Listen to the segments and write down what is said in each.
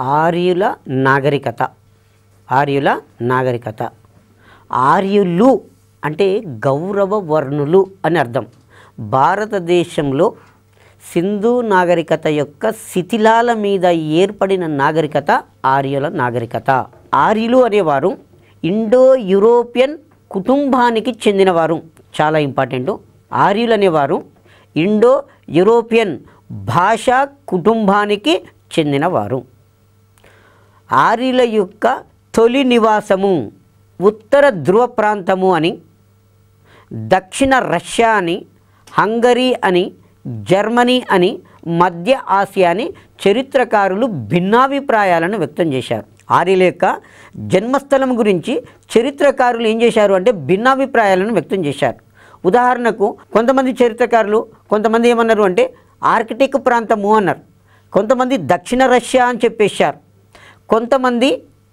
ఆర్యుల నాగరికత ఆర్యుల నాగరికత ఆర్యులు అంటే గౌరవ వర్ణులు అని అర్థం భారతదేశంలో సింధు నాగరికత యొక్క శిథిలాల మీద ఏర్పడిన నాగరికత ఆర్యుల నాగరికత ఆర్యులు అనేవారు ఇండో యూరోపియన్ కుటుంబానికి చెందినవారు చాలా ఇంపార్టెంట్ ఆర్యులు అనేవారు ఇండో యూరోపియన్ భాషా కుటుంబానికి చెందినవారు ఆర్యుల యొక్క తొలి నివాసము ఉత్తర ధ్రువ ప్రాంతము అని దక్షిణ రష్యా అని హంగరీ అని జర్మనీ అని మధ్య ఆసియా అని చరిత్రకారులు భిన్నాభిప్రాయాలను వ్యక్తం చేశారు ఆర్యుల యొక్క జన్మస్థలం గురించి చరిత్రకారులు ఏం చేశారు అంటే భిన్నాభిప్రాయాలను వ్యక్తం చేశారు ఉదాహరణకు కొంతమంది చరిత్రకారులు కొంతమంది ఏమన్నారు అంటే ఆర్కిటిక్ ప్రాంతము అన్నారు కొంతమంది దక్షిణ రష్యా అని చెప్పేశారు కొంతమంది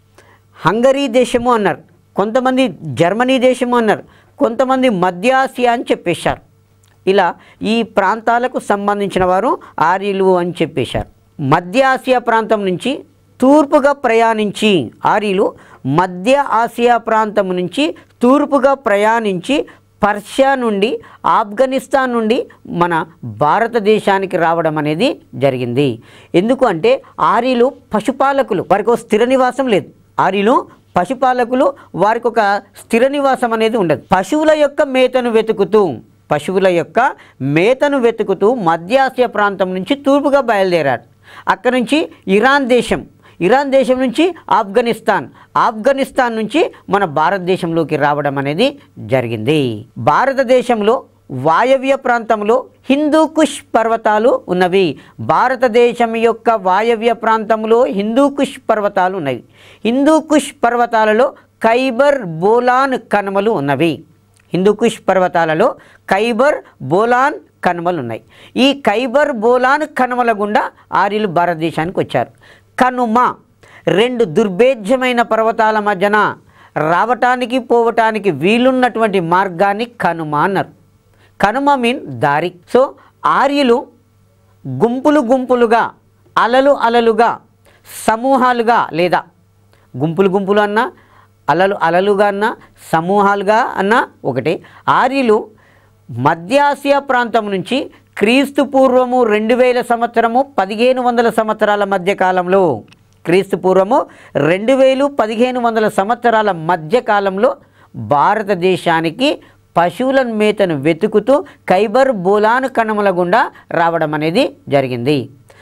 హంగరీ దేశము అన్నారు కొంతమంది జర్మనీ దేశము అన్నారు కొంతమంది మధ్య ఆసియా అని చెప్పేశారు ఇలా ఈ ప్రాంతాలకు సంబంధించిన వారు ఆర్యులు అని చెప్పేశారు మధ్య ఆసియా ప్రాంతం నుంచి తూర్పుగా ప్రయాణించి ఆర్యులు మధ్య ఆసియా ప్రాంతం నుంచి తూర్పుగా ప్రయాణించి పర్షియా నుండి ఆఫ్ఘనిస్తాన్ నుండి మన భారతదేశానికి రావడం అనేది జరిగింది ఎందుకు అంటే ఆర్యులు పశుపాలకులు వారికి ఒక స్థిర నివాసం లేదు ఆర్యులు పశుపాలకులు వారికి ఒక స్థిర నివాసం అనేది ఉండదు పశువుల యొక్క మేతను వెతుకుతూ పశువుల యొక్క మేతను వెతుకుతూ మధ్య ఆసియా ప్రాంతం నుంచి తూర్పుగా బయలుదేరారు అక్కడి నుంచి ఇరాన్ దేశం ఇరాన్ దేశం నుంచి ఆఫ్ఘనిస్తాన్ ఆఫ్ఘనిస్తాన్ నుంచి మన భారతదేశంలోకి రావడం అనేది జరిగింది భారతదేశంలో వాయవ్య ప్రాంతంలో హిందూ కుష్ పర్వతాలు ఉన్నవి భారతదేశం యొక్క వాయవ్య ప్రాంతంలో హిందూ కుష్ పర్వతాలు ఉన్నవి హిందూ కుష్ పర్వతాలలో ఖైబర్ బోలాన్ కనుమలు ఉన్నవి హిందూ కుష్ పర్వతాలలో ఖైబర్ బోలాన్ కనుమలు ఉన్నాయి ఈ ఖైబర్ బోలాన్ కనుమల గుండా ఆర్యులు భారతదేశానికి వచ్చారు కనుమ రెండు దుర్భేద్యమైన పర్వతాల మధ్యన రావటానికి పోవటానికి వీలున్నటువంటి మార్గాన్ని కనుమ అన్నారు కనుమ మీన్ దారి సో ఆర్యులు గుంపులు గుంపులుగా అలలు అలలుగా సమూహాలుగా లేదా గుంపులు గుంపులు అన్నా అలలు అలలుగా అన్నా సమూహాలుగా అన్నా ఒకటే ఆర్యులు మధ్యాసియా ప్రాంతం నుంచి క్రీస్తు పూర్వము రెండు వేల సంవత్సరము పదిహేను వందల సంవత్సరాల మధ్య కాలంలో క్రీస్తు పూర్వము రెండు వేలు పదిహేను వందల సంవత్సరాల మధ్య కాలంలో భారతదేశానికి పశువుల మేతను వెతుకుతూ ఖైబర్ బోలాను కణముల గుండా రావడం అనేది జరిగింది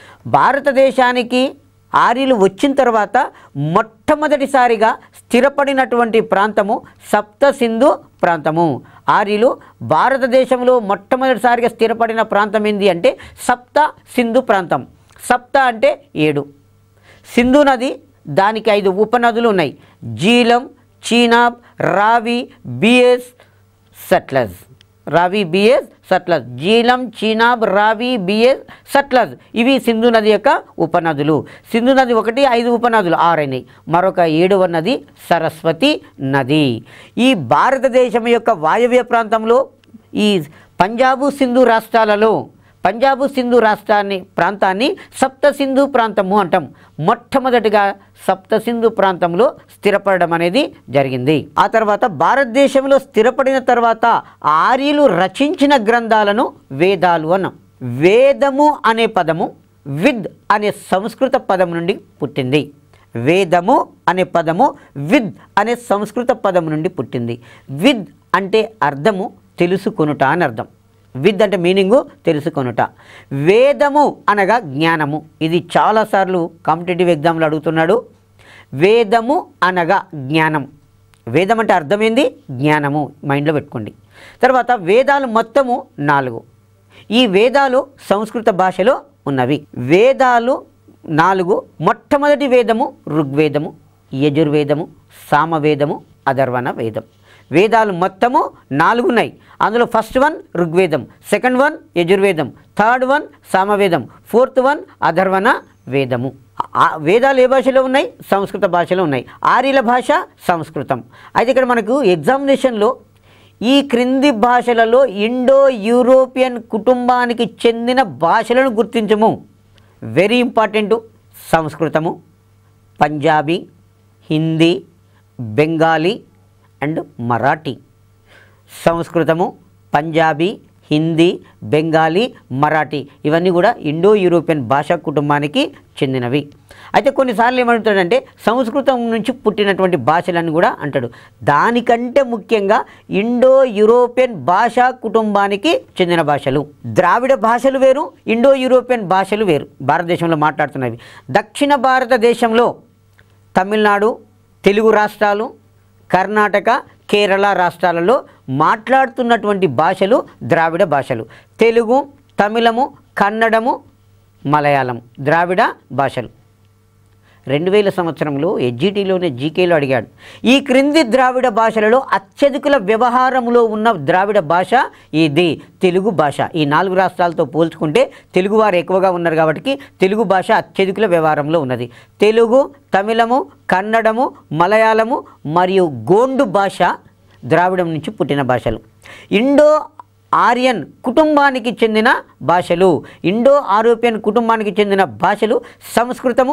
భారతదేశానికి ఆర్యులు వచ్చిన తర్వాత మొట్టమొదటిసారిగా స్థిరపడినటువంటి ప్రాంతము సప్త సింధు ప్రాంతము ఆర్యులు భారతదేశంలో మొట్టమొదటిసారిగా స్థిరపడిన ప్రాంతం ఏంది అంటే సప్త సింధు ప్రాంతం సప్త అంటే ఏడు సింధు నది దానికి ఐదు ఉపనదులు ఉన్నాయి జీలం చీనాబ్ రావి బిఎస్ సట్లజ్ రావి బిఎస్ సట్లజ్ జీలం చీనాబ్ రావి బిఎస్ సట్లజ్ ఇవి సింధు నది యొక్క ఉపనదులు సింధు నది ఒకటి ఐదు ఉపనదులు ఆరైనాయి మరొక ఏడవ నది సరస్వతి నది ఈ భారతదేశం యొక్క వాయవ్య ప్రాంతంలో ఈ పంజాబు సింధు రాష్ట్రాలలో పంజాబు సింధు రాష్ట్రాన్ని ప్రాంతాన్ని సప్త సింధు ప్రాంతము అంటాం మొట్టమొదటిగా సప్త సింధు ప్రాంతంలో స్థిరపడడం అనేది జరిగింది ఆ తర్వాత భారతదేశంలో స్థిరపడిన తర్వాత ఆర్యులు రచించిన గ్రంథాలను వేదాలు అన్నాం వేదము అనే పదము విద్ అనే సంస్కృత పదం నుండి పుట్టింది వేదము అనే పదము విద్ అనే సంస్కృత పదం నుండి పుట్టింది విద్ అంటే అర్థము తెలుసుకొనుట అని అర్థం విద్ అంటే మీనింగు తెలుసుకొనుట వేదము అనగా జ్ఞానము ఇది చాలాసార్లు కాంపిటేటివ్ ఎగ్జామ్లో అడుగుతున్నాడు వేదము అనగా జ్ఞానం వేదం అంటే అర్థమైంది జ్ఞానము మైండ్లో పెట్టుకోండి తర్వాత వేదాలు మొత్తము నాలుగు ఈ వేదాలు సంస్కృత భాషలో ఉన్నవి వేదాలు నాలుగు మొట్టమొదటి వేదము ఋగ్వేదము యజుర్వేదము సామవేదము అధర్వణ వేదం వేదాలు మొత్తము నాలుగు ఉన్నాయి అందులో first one Rigveda second one Yajurveda third one Samaveda fourth one Atharvana Veda ఆ వేదాలు ఏ భాషలో ఉన్నాయి సంస్కృత భాషలో ఉన్నాయి ఆర్యుల భాష సంస్కృతం అయితే ఇక్కడ మనకు ఎగ్జామినేషన్లో ఈ క్రింది భాషలలో ఇండో యూరోపియన్ కుటుంబానికి చెందిన భాషలను గుర్తించము very important Sanskrit Punjabi Hindi Bengali and Marathi Sanskrit Punjabi Hindi Bengali Marathi ఇవన్నీ కూడా ఇండో యూరోపియన్ భాషా కుటుంబానికి చెందినవి అయితే కొన్నిసార్లు ఏమంటాడంటే సంస్కృతం నుంచి పుట్టినటువంటి భాషలని కూడా అంటాడు దానికంటే ముఖ్యంగా ఇండో యూరోపియన్ భాషా కుటుంబానికి చెందిన భాషలు ద్రావిడ భాషలు వేరు ఇండో యూరోపియన్ భాషలు వేరు భారతదేశంలో మాట్లాడుతున్నవి దక్షిణ భారతదేశంలో తమిళనాడు తెలుగు రాష్ట్రాలు కర్ణాటక కేరళ రాష్ట్రాలలో మాట్లాడుతున్నటువంటి భాషలు ద్రావిడ భాషలు తెలుగు తమిళము కన్నడము మలయాళం ద్రావిడ భాషలు రెండు వేల సంవత్సరంలో ఎస్జిటిలోనే జీకేలో అడిగాడు ఈ క్రింది ద్రావిడ భాషలలో అత్యధికుల వ్యవహారంలో ఉన్న ద్రావిడ భాష ఇది తెలుగు భాష ఈ నాలుగు రాష్ట్రాలతో పోల్చుకుంటే తెలుగు వారు ఎక్కువగా ఉన్నారు కాబట్టి తెలుగు భాష అత్యధికుల వ్యవహారంలో ఉన్నది తెలుగు తమిళము కన్నడము మలయాళము మరియు గోండు భాష ద్రావిడం నుంచి పుట్టిన భాషలు ఇండో ఆర్యన్ కుటుంబానికి చెందిన భాషలు ఇండో ఆరోపియన్ కుటుంబానికి చెందిన భాషలు Sanskrit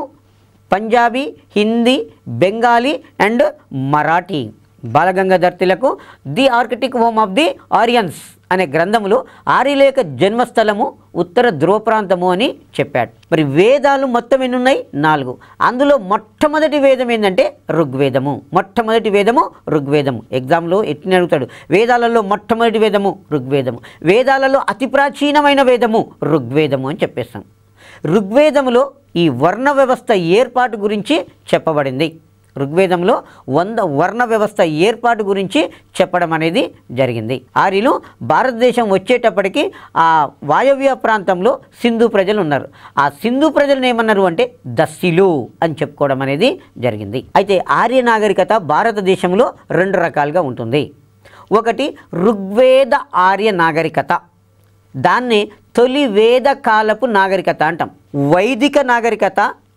Punjabi Hindi Bengali and Marathi Balagangadhar Tilak the Arctic home of the Aryans అనే గ్రంథములో ఆర్యుల యొక్క జన్మస్థలము ఉత్తర ధ్రువ ప్రాంతము అని చెప్పాడు మరి వేదాలు మొత్తం ఎన్ని ఉన్నాయి నాలుగు అందులో మొట్టమొదటి వేదం ఏంటంటే ఋగ్వేదము మొట్టమొదటి వేదము ఋగ్వేదము ఎగ్జామ్లో ఎట్టిని అడుగుతాడు వేదాలలో మొట్టమొదటి వేదము ఋగ్వేదము వేదాలలో అతి ప్రాచీనమైన వేదము ఋగ్వేదము అని చెప్పేస్తాం ఋగ్వేదములో ఈ వర్ణ వ్యవస్థ ఏర్పాటు గురించి చెప్పబడింది ఋగ్వేదంలో వంద వర్ణ వ్యవస్థ ఏర్పాటు గురించి చెప్పడం అనేది జరిగింది ఆర్యులు భారతదేశం వచ్చేటప్పటికి ఆ వాయవ్య ప్రాంతంలో సింధు ప్రజలు ఉన్నారు ఆ సింధు ప్రజలను ఏమన్నారు అంటే దస్సిలు అని చెప్పుకోవడం అనేది జరిగింది అయితే ఆర్య నాగరికత భారతదేశంలో రెండు రకాలుగా ఉంటుంది ఒకటి ఋగ్వేద ఆర్య నాగరికత దాన్ని తొలి వేద కాలపు నాగరికత అంటాం వైదిక నాగరికత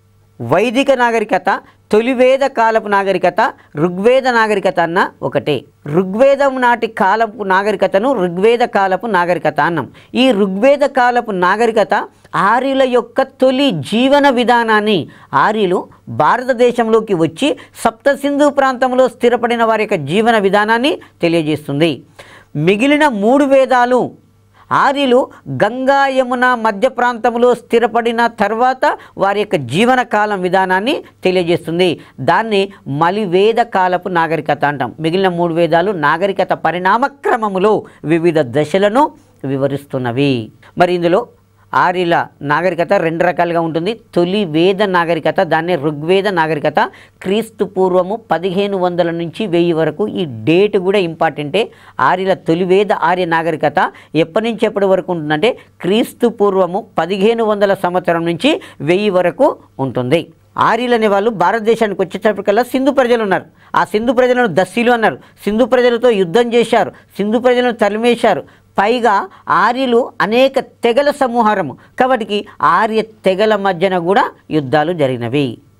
వైదిక నాగరికత తొలి వేద కాలపు నాగరికత ఋగ్వేద నాగరికత అన్న ఒకటే ఋగ్వేదం నాటి కాలపు నాగరికతను ఋగ్వేద కాలపు నాగరికత అన్నాం ఈ ఋగ్వేద కాలపు నాగరికత ఆర్యుల యొక్క తొలి జీవన విధానాన్ని ఆర్యులు భారతదేశంలోకి వచ్చి సప్తసింధు ప్రాంతంలో స్థిరపడిన వారి యొక్క జీవన విధానాన్ని తెలియజేస్తుంది మిగిలిన మూడు వేదాలు ఆర్యులు గంగా యమున మధ్య ప్రాంతంలో స్థిరపడిన తర్వాత వారి యొక్క జీవన కాలం విధానాన్ని తెలియజేస్తుంది దాన్ని మలివేద కాలపు నాగరికత అంటాం మిగిలిన మూడు వేదాలు నాగరికత పరిణామక్రమములో వివిధ దశలను వివరిస్తున్నవి మరి ఇందులో ఆర్యుల నాగరికత రెండు రకాలుగా ఉంటుంది తొలి వేద నాగరికత దాన్నే ఋగ్వేద నాగరికత క్రీస్తు పూర్వము పదిహేను వందల నుంచి వెయ్యి వరకు ఈ డేట్ కూడా ఇంపార్టెంటే ఆర్యుల తొలి వేద ఆర్య నాగరికత ఎప్పటి నుంచి ఎప్పటి వరకు ఉంటుందంటే క్రీస్తు పూర్వము పదిహేను వందల సంవత్సరం నుంచి వెయ్యి వరకు ఉంటుంది ఆర్యులు అనే వాళ్ళు భారతదేశానికి వచ్చేటప్పటికల్లా సింధు ప్రజలు ఉన్నారు ఆ సింధు ప్రజలను దస్సీలు అన్నారు సింధు ప్రజలతో యుద్ధం చేశారు సింధు ప్రజలను తరిమేశారు పైగా ఆర్యులు అనేక తెగల సమూహారము కాబట్టి ఆర్య తెగల మధ్యన కూడా యుద్ధాలు జరిగినవి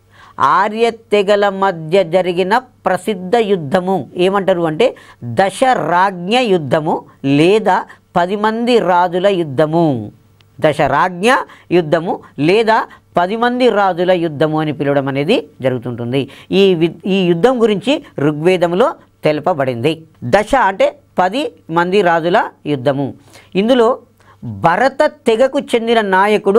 ఆర్య తెగల మధ్య జరిగిన ప్రసిద్ధ యుద్ధము ఏమంటారు అంటే దశరాజ్ఞ యుద్ధము లేదా పది మంది రాజుల యుద్ధము దశరాజ్ఞ యుద్ధము లేదా పది మంది రాజుల యుద్ధము అని పిలవడం అనేది జరుగుతుంటుంది ఈ వి- ఈ యుద్ధం గురించి ఋగ్వేదంలో తెలపబడింది దశ అంటే పది మంది రాజుల యుద్ధము ఇందులో భరత తెగకు చెందిన నాయకుడు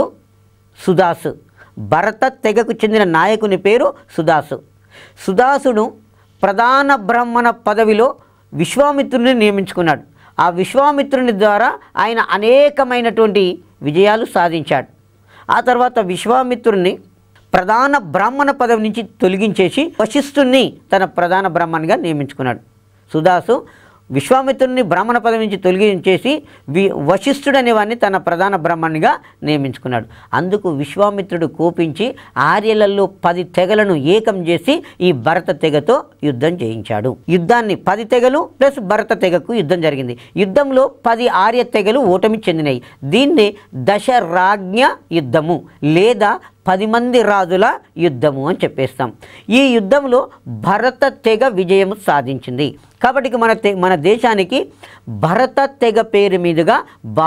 సుదాసు భరత తెగకు చెందిన నాయకుని పేరు సుదాసు సుదాసుడు ప్రధాన బ్రాహ్మణ పదవిలో విశ్వామిత్రుని నియమించుకున్నాడు ఆ విశ్వామిత్రుని ద్వారా ఆయన అనేకమైనటువంటి విజయాలు సాధించాడు ఆ తర్వాత విశ్వామిత్రుని ప్రధాన బ్రాహ్మణ పదవి నుంచి తొలగించేసి వశిష్ఠుణ్ణి తన ప్రధాన బ్రాహ్మణ్గా నియమించుకున్నాడు సుదాసు విశ్వామిత్రుని బ్రాహ్మణ పదవి నుంచి తొలగించేసి వి వశిష్ఠుడు అనేవాడిని తన ప్రధాన బ్రాహ్మణిగా నియమించుకున్నాడు అందుకు విశ్వామిత్రుడు కోపించి ఆర్యలలో పది తెగలను ఏకం చేసి ఈ భరత తెగతో యుద్ధం చేయించాడు యుద్ధాన్ని పది తెగలు ప్లస్ భరత తెగకు యుద్ధం జరిగింది యుద్ధంలో పది ఆర్య తెగలు ఓటమి చెందినాయి దీన్ని దశరాజ్ఞ యుద్ధము లేదా పది మంది రాజుల యుద్ధము అని చెప్పేస్తాం ఈ యుద్ధంలో భరత తెగ విజయం సాధించింది కాబట్టి ఇక మన తె మన దేశానికి భరత తెగ పేరు మీదుగా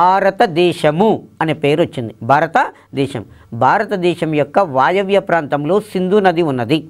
భారతదేశము అనే పేరు వచ్చింది భారతదేశం భారతదేశం యొక్క వాయవ్య ప్రాంతంలో సింధు నది ఉన్నది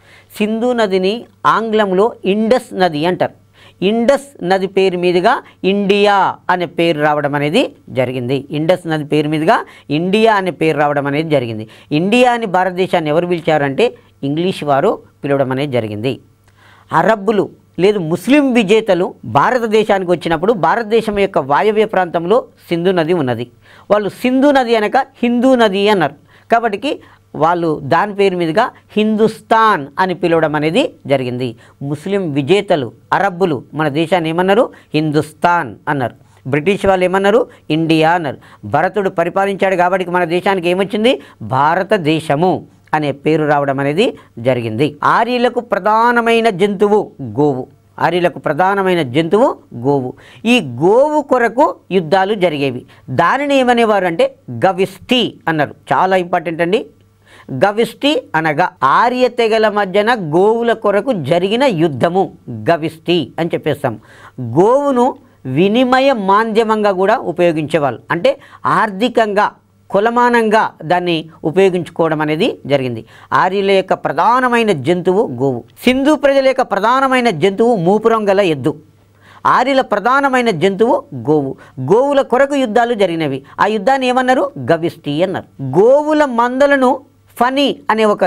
సింధు నదిని ఆంగ్లంలో ఇండస్ నది అంటారు ఇండస్ నది పేరు మీదుగా ఇండియా అనే పేరు రావడం అనేది జరిగింది ఇండస్ నది పేరు మీదుగా ఇండియా అనే పేరు రావడం అనేది జరిగింది ఇండియా అని భారతదేశాన్ని ఎవరు పిలిచారంటే ఇంగ్లీష్ వారు పిలవడం అనేది జరిగింది అరబ్బులు లేదు ముస్లిం విజేతలు భారతదేశానికి వచ్చినప్పుడు భారతదేశం యొక్క వాయవ్య ప్రాంతంలో సింధు నది ఉన్నది వాళ్ళు సింధు నది అనక హిందూ నది అన్నారు కాబట్టి వాళ్ళు దాని పేరు మీదుగా హిందుస్థాన్ అని పిలవడం అనేది జరిగింది ముస్లిం విజేతలు అరబ్బులు మన దేశాన్ని ఏమన్నారు హిందుస్థాన్ అన్నారు బ్రిటిష్ వాళ్ళు ఏమన్నారు ఇండియా అన్నారు భరతుడు పరిపాలించాడు కాబట్టి మన దేశానికి ఏమొచ్చింది భారతదేశము అనే పేరు రావడం అనేది జరిగింది ఆర్యులకు ప్రధానమైన జంతువు గోవు ఆర్యులకు ప్రధానమైన జంతువు గోవు ఈ గోవు కొరకు యుద్ధాలు జరిగేవి దానిని ఏమనేవారు అంటే గవిష్ఠి అన్నారు చాలా ఇంపార్టెంట్ అండి గవిష్ఠి అనగా ఆర్య తెగల మధ్యన గోవుల కొరకు జరిగిన యుద్ధము గవిష్ఠి అని చెప్పేస్తాం గోవును వినిమయ మాధ్యమంగా కూడా ఉపయోగించేవాళ్ళు అంటే ఆర్థికంగా కులమానంగా దాన్ని ఉపయోగించుకోవడం అనేది జరిగింది ఆర్యుల యొక్క ప్రధానమైన జంతువు గోవు సింధు ప్రజల యొక్క ప్రధానమైన జంతువు మూపురం గల ఎద్దు ఆర్యుల ప్రధానమైన జంతువు గోవు గోవుల కొరకు యుద్ధాలు జరిగినవి ఆ యుద్ధాన్ని ఏమన్నారు గవిష్టి అన్నారు గోవుల మందలను ఫనీ అనే ఒక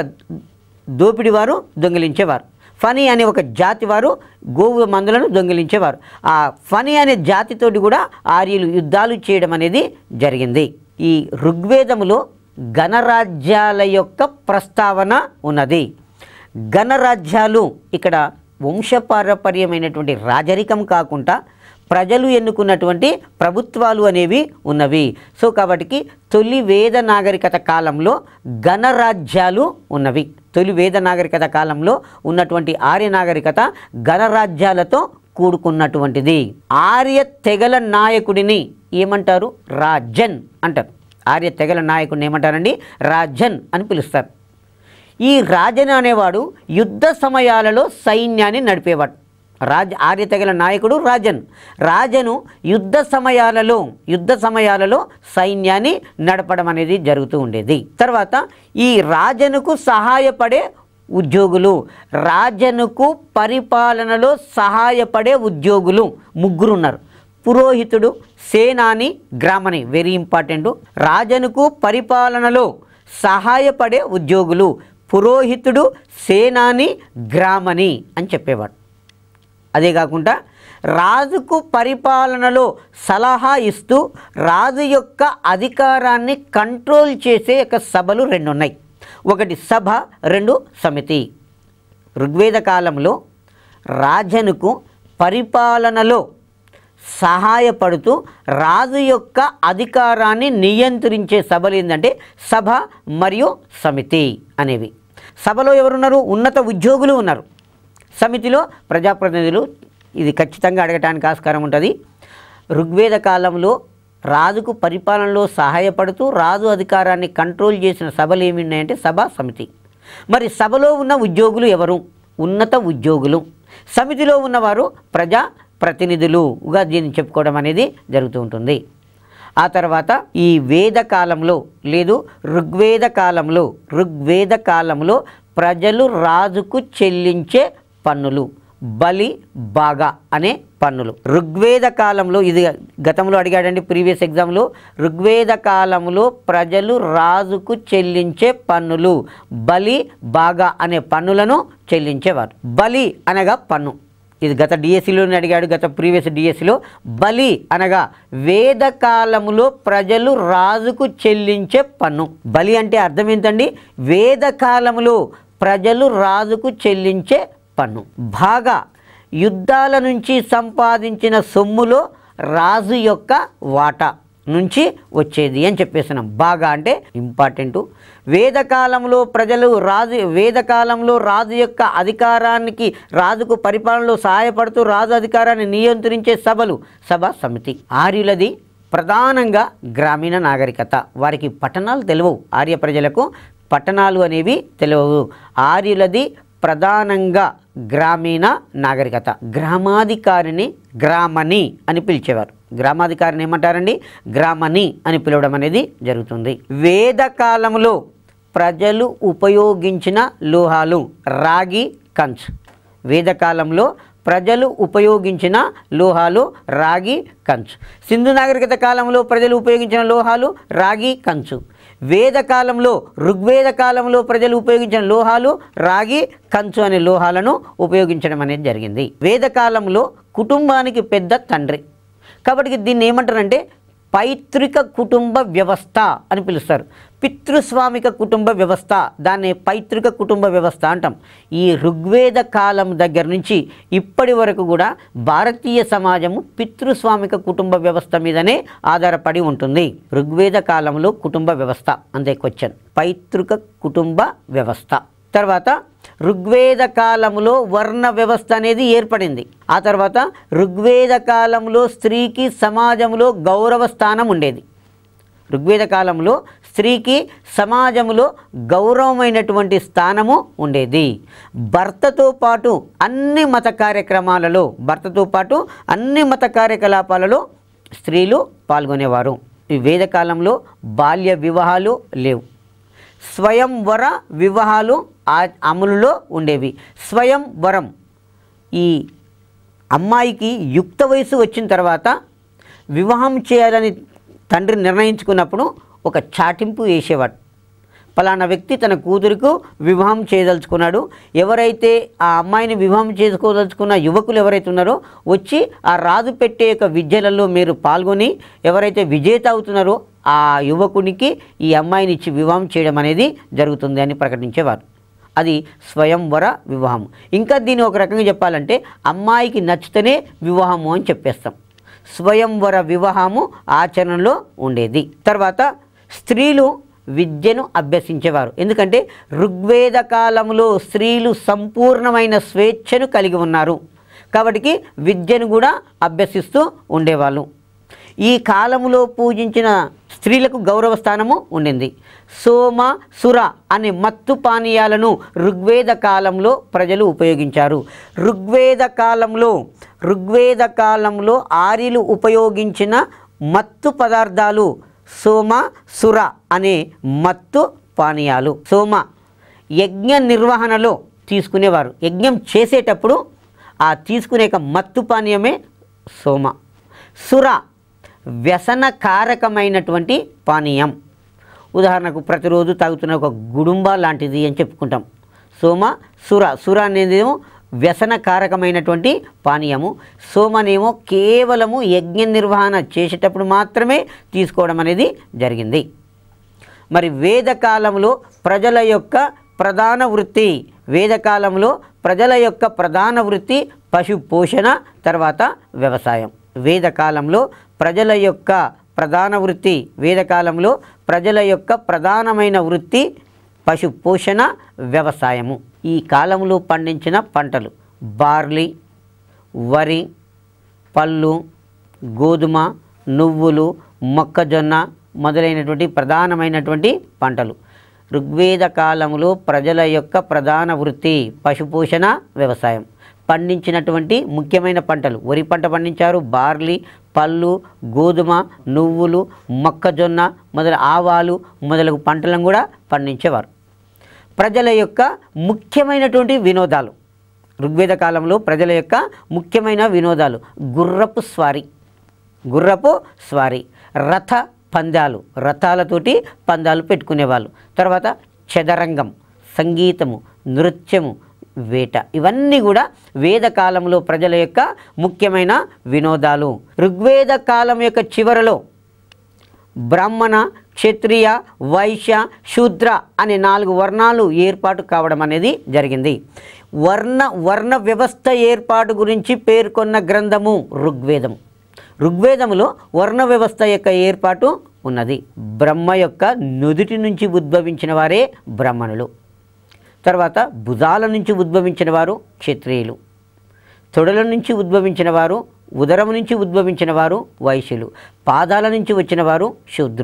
దోపిడి వారు దొంగిలించేవారు ఫనీ అనే ఒక జాతి వారు గోవు మందులను దొంగిలించేవారు ఆ ఫనీ అనే జాతితోటి కూడా ఆర్యులు యుద్ధాలు చేయడం అనేది జరిగింది ఈ ఋగ్వేదములో గణరాజ్యాల యొక్క ప్రస్తావన ఉన్నది గణరాజ్యాలు ఇక్కడ వంశపారపర్యమైనటువంటి రాజరికం కాకుండా ప్రజలు ఎన్నుకున్నటువంటి ప్రభుత్వాలు అనేవి ఉన్నవి సో కాబట్టి తొలి వేద నాగరికత కాలంలో గణరాజ్యాలు ఉన్నవి తొలి వేద నాగరికత కాలంలో ఉన్నటువంటి ఆర్య నాగరికత గణరాజ్యాలతో కూడుకున్నటువంటిది ఆర్య తెగల నాయకుడిని ఏమంటారు రాజన్ అంటారు ఆర్య తెగల నాయకుడిని ఏమంటారండి రాజన్ అని పిలుస్తారు ఈ రాజన్ అనేవాడు యుద్ధ సమయాలలో సైన్యాన్ని నడిపేవాడు రాజ్ ఆర్య తెగల నాయకుడు రాజన్ రాజను యుద్ధ సమయాలలో యుద్ధ సమయాలలో సైన్యాన్ని నడపడం అనేది జరుగుతూ ఉండేది తర్వాత ఈ రాజనుకు సహాయపడే ఉద్యోగులు రాజనుకు పరిపాలనలో సహాయపడే ఉద్యోగులు ముగ్గురు ఉన్నారు పురోహితుడు సేనాని గ్రామని వెరీ ఇంపార్టెంట్ రాజనుకు పరిపాలనలో సహాయపడే ఉద్యోగులు పురోహితుడు సేనాని గ్రామని అని చెప్పేవాడు అదే కాకుండా రాజుకు పరిపాలనలో సలహా ఇస్తూ రాజు యొక్క అధికారాన్ని కంట్రోల్ చేసే యొక్క సభలు రెండు ఉన్నాయి ఒకటి సభ రెండు సమితి ఋగ్వేద కాలంలో రాజనుకు పరిపాలనలో సహాయపడుతూ రాజు యొక్క అధికారాన్ని నియంత్రించే సభలు ఏంటంటే సభ మరియు సమితి అనేవి సభలో ఎవరున్నారు ఉన్నత ఉద్యోగులు ఉన్నారు సమితిలో ప్రజాప్రతినిధులు ఇది ఖచ్చితంగా అడగటానికి ఆస్కారం ఉంటుంది ఋగ్వేద కాలంలో రాజుకు పరిపాలనలో సహాయపడుతూ రాజు అధికారాన్ని కంట్రోల్ చేసిన సభలు ఏమి ఉన్నాయంటే సభ సమితి మరి సభలో ఉన్న ఉద్యోగులు ఎవరు ఉన్నత ఉద్యోగులు సమితిలో ఉన్నవారు ప్రజా ప్రతినిధులుగా దీన్ని చెప్పుకోవడం అనేది జరుగుతూ ఉంటుంది ఆ తర్వాత ఈ వేద కాలంలో లేదు ఋగ్వేద కాలంలో ఋగ్వేద కాలంలో ప్రజలు రాజుకు చెల్లించే పన్నులు బలి బాగా అనే పన్నులు ఋగ్వేద కాలంలో ఇది గతంలో అడిగాడండి ప్రీవియస్ ఎగ్జామ్లో ఋగ్వేద కాలంలో ప్రజలు రాజుకు చెల్లించే పన్నులు బలి బాగా అనే పన్నులను చెల్లించేవారు బలి అనగా పన్ను ఇది గత డిఎస్సిలోనే అడిగాడు గత ప్రీవియస్ డిఎస్సిలో బలి అనగా వేద కాలములో ప్రజలు రాజుకు చెల్లించే పన్ను బలి అంటే అర్థం ఏంటండి వేద కాలములో ప్రజలు రాజుకు చెల్లించే పన్ను బాగా యుద్ధాల నుంచి సంపాదించిన సొమ్ములో రాజు యొక్క వాటా నుంచి వచ్చేది అని చెప్పేస్తున్నాం బాగా అంటే ఇంపార్టెంట్ వేదకాలంలో ప్రజలు రాజు వేదకాలంలో రాజు యొక్క అధికారానికి రాజుకు పరిపాలనలో సహాయపడుతూ రాజు అధికారాన్ని నియంత్రించే సభలు సభ సమితి ఆర్యులది ప్రధానంగా గ్రామీణ నాగరికత వారికి పట్టణాలు తెలియవు ఆర్య ప్రజలకు పట్టణాలు అనేవి తెలియవు ఆర్యులది ప్రధానంగా గ్రామీణ నాగరికత గ్రామాధికారిని గ్రామని అని పిలిచేవారు గ్రామాధికారిని ఏమంటారండి గ్రామని అని పిలవడం అనేది జరుగుతుంది వేదకాలంలో ప్రజలు ఉపయోగించిన లోహాలు రాగి కంచ్ వేదకాలంలో ప్రజలు ఉపయోగించిన లోహాలు రాగి కంచు సింధు నాగరికత కాలంలో ప్రజలు ఉపయోగించిన లోహాలు రాగి కంచు వేద కాలంలో ఋగ్వేద కాలంలో ప్రజలు ఉపయోగించిన లోహాలు రాగి కంచు అనే లోహాలను ఉపయోగించడం అనేది జరిగింది వేద కాలంలో కుటుంబానికి పెద్ద తండ్రి కాబట్టి దీన్ని ఏమంటారంటే పైతృక కుటుంబ వ్యవస్థ అని పిలుస్తారు పితృస్వామిక కుటుంబ వ్యవస్థ దాన్ని పైతృక కుటుంబ వ్యవస్థ అంటాం ఈ ఋగ్వేద కాలం దగ్గర నుంచి ఇప్పటి వరకు కూడా భారతీయ సమాజము పితృస్వామిక కుటుంబ వ్యవస్థ మీదనే ఆధారపడి ఉంటుంది ఋగ్వేద కాలంలో కుటుంబ వ్యవస్థ అంతే క్వశ్చన్ పైతృక కుటుంబ వ్యవస్థ తర్వాత ఋగ్వేద కాలంలో వర్ణ వ్యవస్థ అనేది ఏర్పడింది ఆ తర్వాత ఋగ్వేద కాలంలో స్త్రీకి సమాజంలో గౌరవ స్థానం ఉండేది ఋగ్వేద కాలంలో స్త్రీకి సమాజంలో గౌరవమైనటువంటి స్థానము ఉండేది భర్తతో పాటు అన్ని మత కార్యక్రమాలలో భర్తతో పాటు అన్ని మత కార్యకలాపాలలో స్త్రీలు పాల్గొనేవారు ఈ వేదకాలంలో బాల్య వివాహాలు లేవు స్వయంవర వివాహాలు ఆ- అమలులో ఉండేవి స్వయంవరం ఈ అమ్మాయికి యుక్త వయసు వచ్చిన తర్వాత వివాహం చేయాలని తండ్రి నిర్ణయించుకున్నప్పుడు ఒక చాటింపు వేసేవాడు పలానా వ్యక్తి తన కూతురుకు వివాహం చేయదలుచుకున్నాడు ఎవరైతే ఆ అమ్మాయిని వివాహం చేసుకోదలుచుకున్న యువకులు ఎవరైతే ఉన్నారో వచ్చి ఆ రాజు పెట్టే యొక్క విద్యలలో మీరు పాల్గొని ఎవరైతే విజేత అవుతున్నారో ఆ యువకునికి ఈ అమ్మాయిని ఇచ్చి వివాహం చేయడం అనేది జరుగుతుంది అని ప్రకటించేవారు అది స్వయంవర వివాహం ఇంకా దీన్ని ఒక రకంగా చెప్పాలంటే అమ్మాయికి నచ్చితేనే వివాహము అని చెప్పేస్తాం స్వయంవర వివాహము ఆచరణలో ఉండేది తర్వాత స్త్రీలు విద్యను అభ్యసించేవారు ఎందుకంటే ఋగ్వేద కాలంలో స్త్రీలు సంపూర్ణమైన స్వేచ్ఛను కలిగి ఉన్నారు కాబట్టి విద్యను కూడా అభ్యసిస్తూ ఉండేవాళ్ళు ఈ కాలములో పూజించిన స్త్రీలకు గౌరవ స్థానము ఉండింది సోమ సుర అనే మత్తు పానీయాలను ఋగ్వేద కాలంలో ప్రజలు ఉపయోగించారు ఋగ్వేద కాలంలో ఋగ్వేద కాలంలో ఆర్యులు ఉపయోగించిన మత్తు పదార్థాలు సోమ సుర అనే మత్తు పానీయాలు సోమ యజ్ఞ నిర్వహణలో తీసుకునేవారు యజ్ఞం చేసేటప్పుడు ఆ తీసుకునే యొక్క మత్తు పానీయమే సోమ సుర వ్యసనకారకమైనటువంటి పానీయం ఉదాహరణకు ప్రతిరోజు తాగుతున్న ఒక గుడుంబ లాంటిది అని చెప్పుకుంటాం సోమ సుర సుర అనేదేమో వ్యసనకారకమైనటువంటి పానీయము సోమనేమో కేవలము యజ్ఞ నిర్వహణ చేసేటప్పుడు మాత్రమే తీసుకోవడం అనేది జరిగింది మరి వేదకాలంలో ప్రజల యొక్క ప్రధాన వృత్తి వేదకాలంలో ప్రజల యొక్క ప్రధాన వృత్తి పశు పోషణ తర్వాత వ్యవసాయం వేదకాలంలో ప్రజల యొక్క ప్రధాన వృత్తి వేదకాలంలో ప్రజల యొక్క ప్రధానమైన వృత్తి పశు పోషణ వ్యవసాయము ఈ కాలంలో పండించిన పంటలు బార్లీ వరి పళ్ళు గోధుమ నువ్వులు మొక్కజొన్న మొదలైనటువంటి ప్రధానమైనటువంటి పంటలు ఋగ్వేద కాలంలో ప్రజల యొక్క ప్రధాన వృత్తి పశుపోషణ వ్యవసాయం పండించినటువంటి ముఖ్యమైన పంటలు వరి పంట పండించారు బార్లీ పళ్ళు గోధుమ నువ్వులు మొక్కజొన్న మొదల ఆవాలు మొదలగు పంటలను కూడా పండించేవారు ప్రజల యొక్క ముఖ్యమైనటువంటి వినోదాలు ఋగ్వేద కాలంలో ప్రజల యొక్క ముఖ్యమైన వినోదాలు గుర్రపు స్వారీ గుర్రపు స్వారీ రథ పందాలు రథాలతోటి పందాలు పెట్టుకునేవాళ్ళు తర్వాత చదరంగం సంగీతము నృత్యము వేట ఇవన్నీ కూడా వేద కాలంలో ప్రజల యొక్క ముఖ్యమైన వినోదాలు ఋగ్వేద కాలం యొక్క చివరలో బ్రాహ్మణ క్షత్రియ వైశ్య శూద్ర అనే నాలుగు వర్ణాలు ఏర్పాటు కావడం అనేది జరిగింది వర్ణ వర్ణ వ్యవస్థ ఏర్పాటు గురించి పేర్కొన్న గ్రంథము ఋగ్వేదం ఋగ్వేదములో వర్ణ వ్యవస్థ యొక్క ఏర్పాటు ఉన్నది బ్రహ్మ యొక్క నుదుటి నుంచి ఉద్భవించిన వారే బ్రాహ్మణులు తర్వాత భుజాల నుంచి ఉద్భవించిన వారు క్షత్రియులు తొడల నుంచి ఉద్భవించిన వారు ఉదరం నుంచి ఉద్భవించిన వారు వైశ్యులు పాదాల నుంచి వచ్చిన వారు శూద్రులు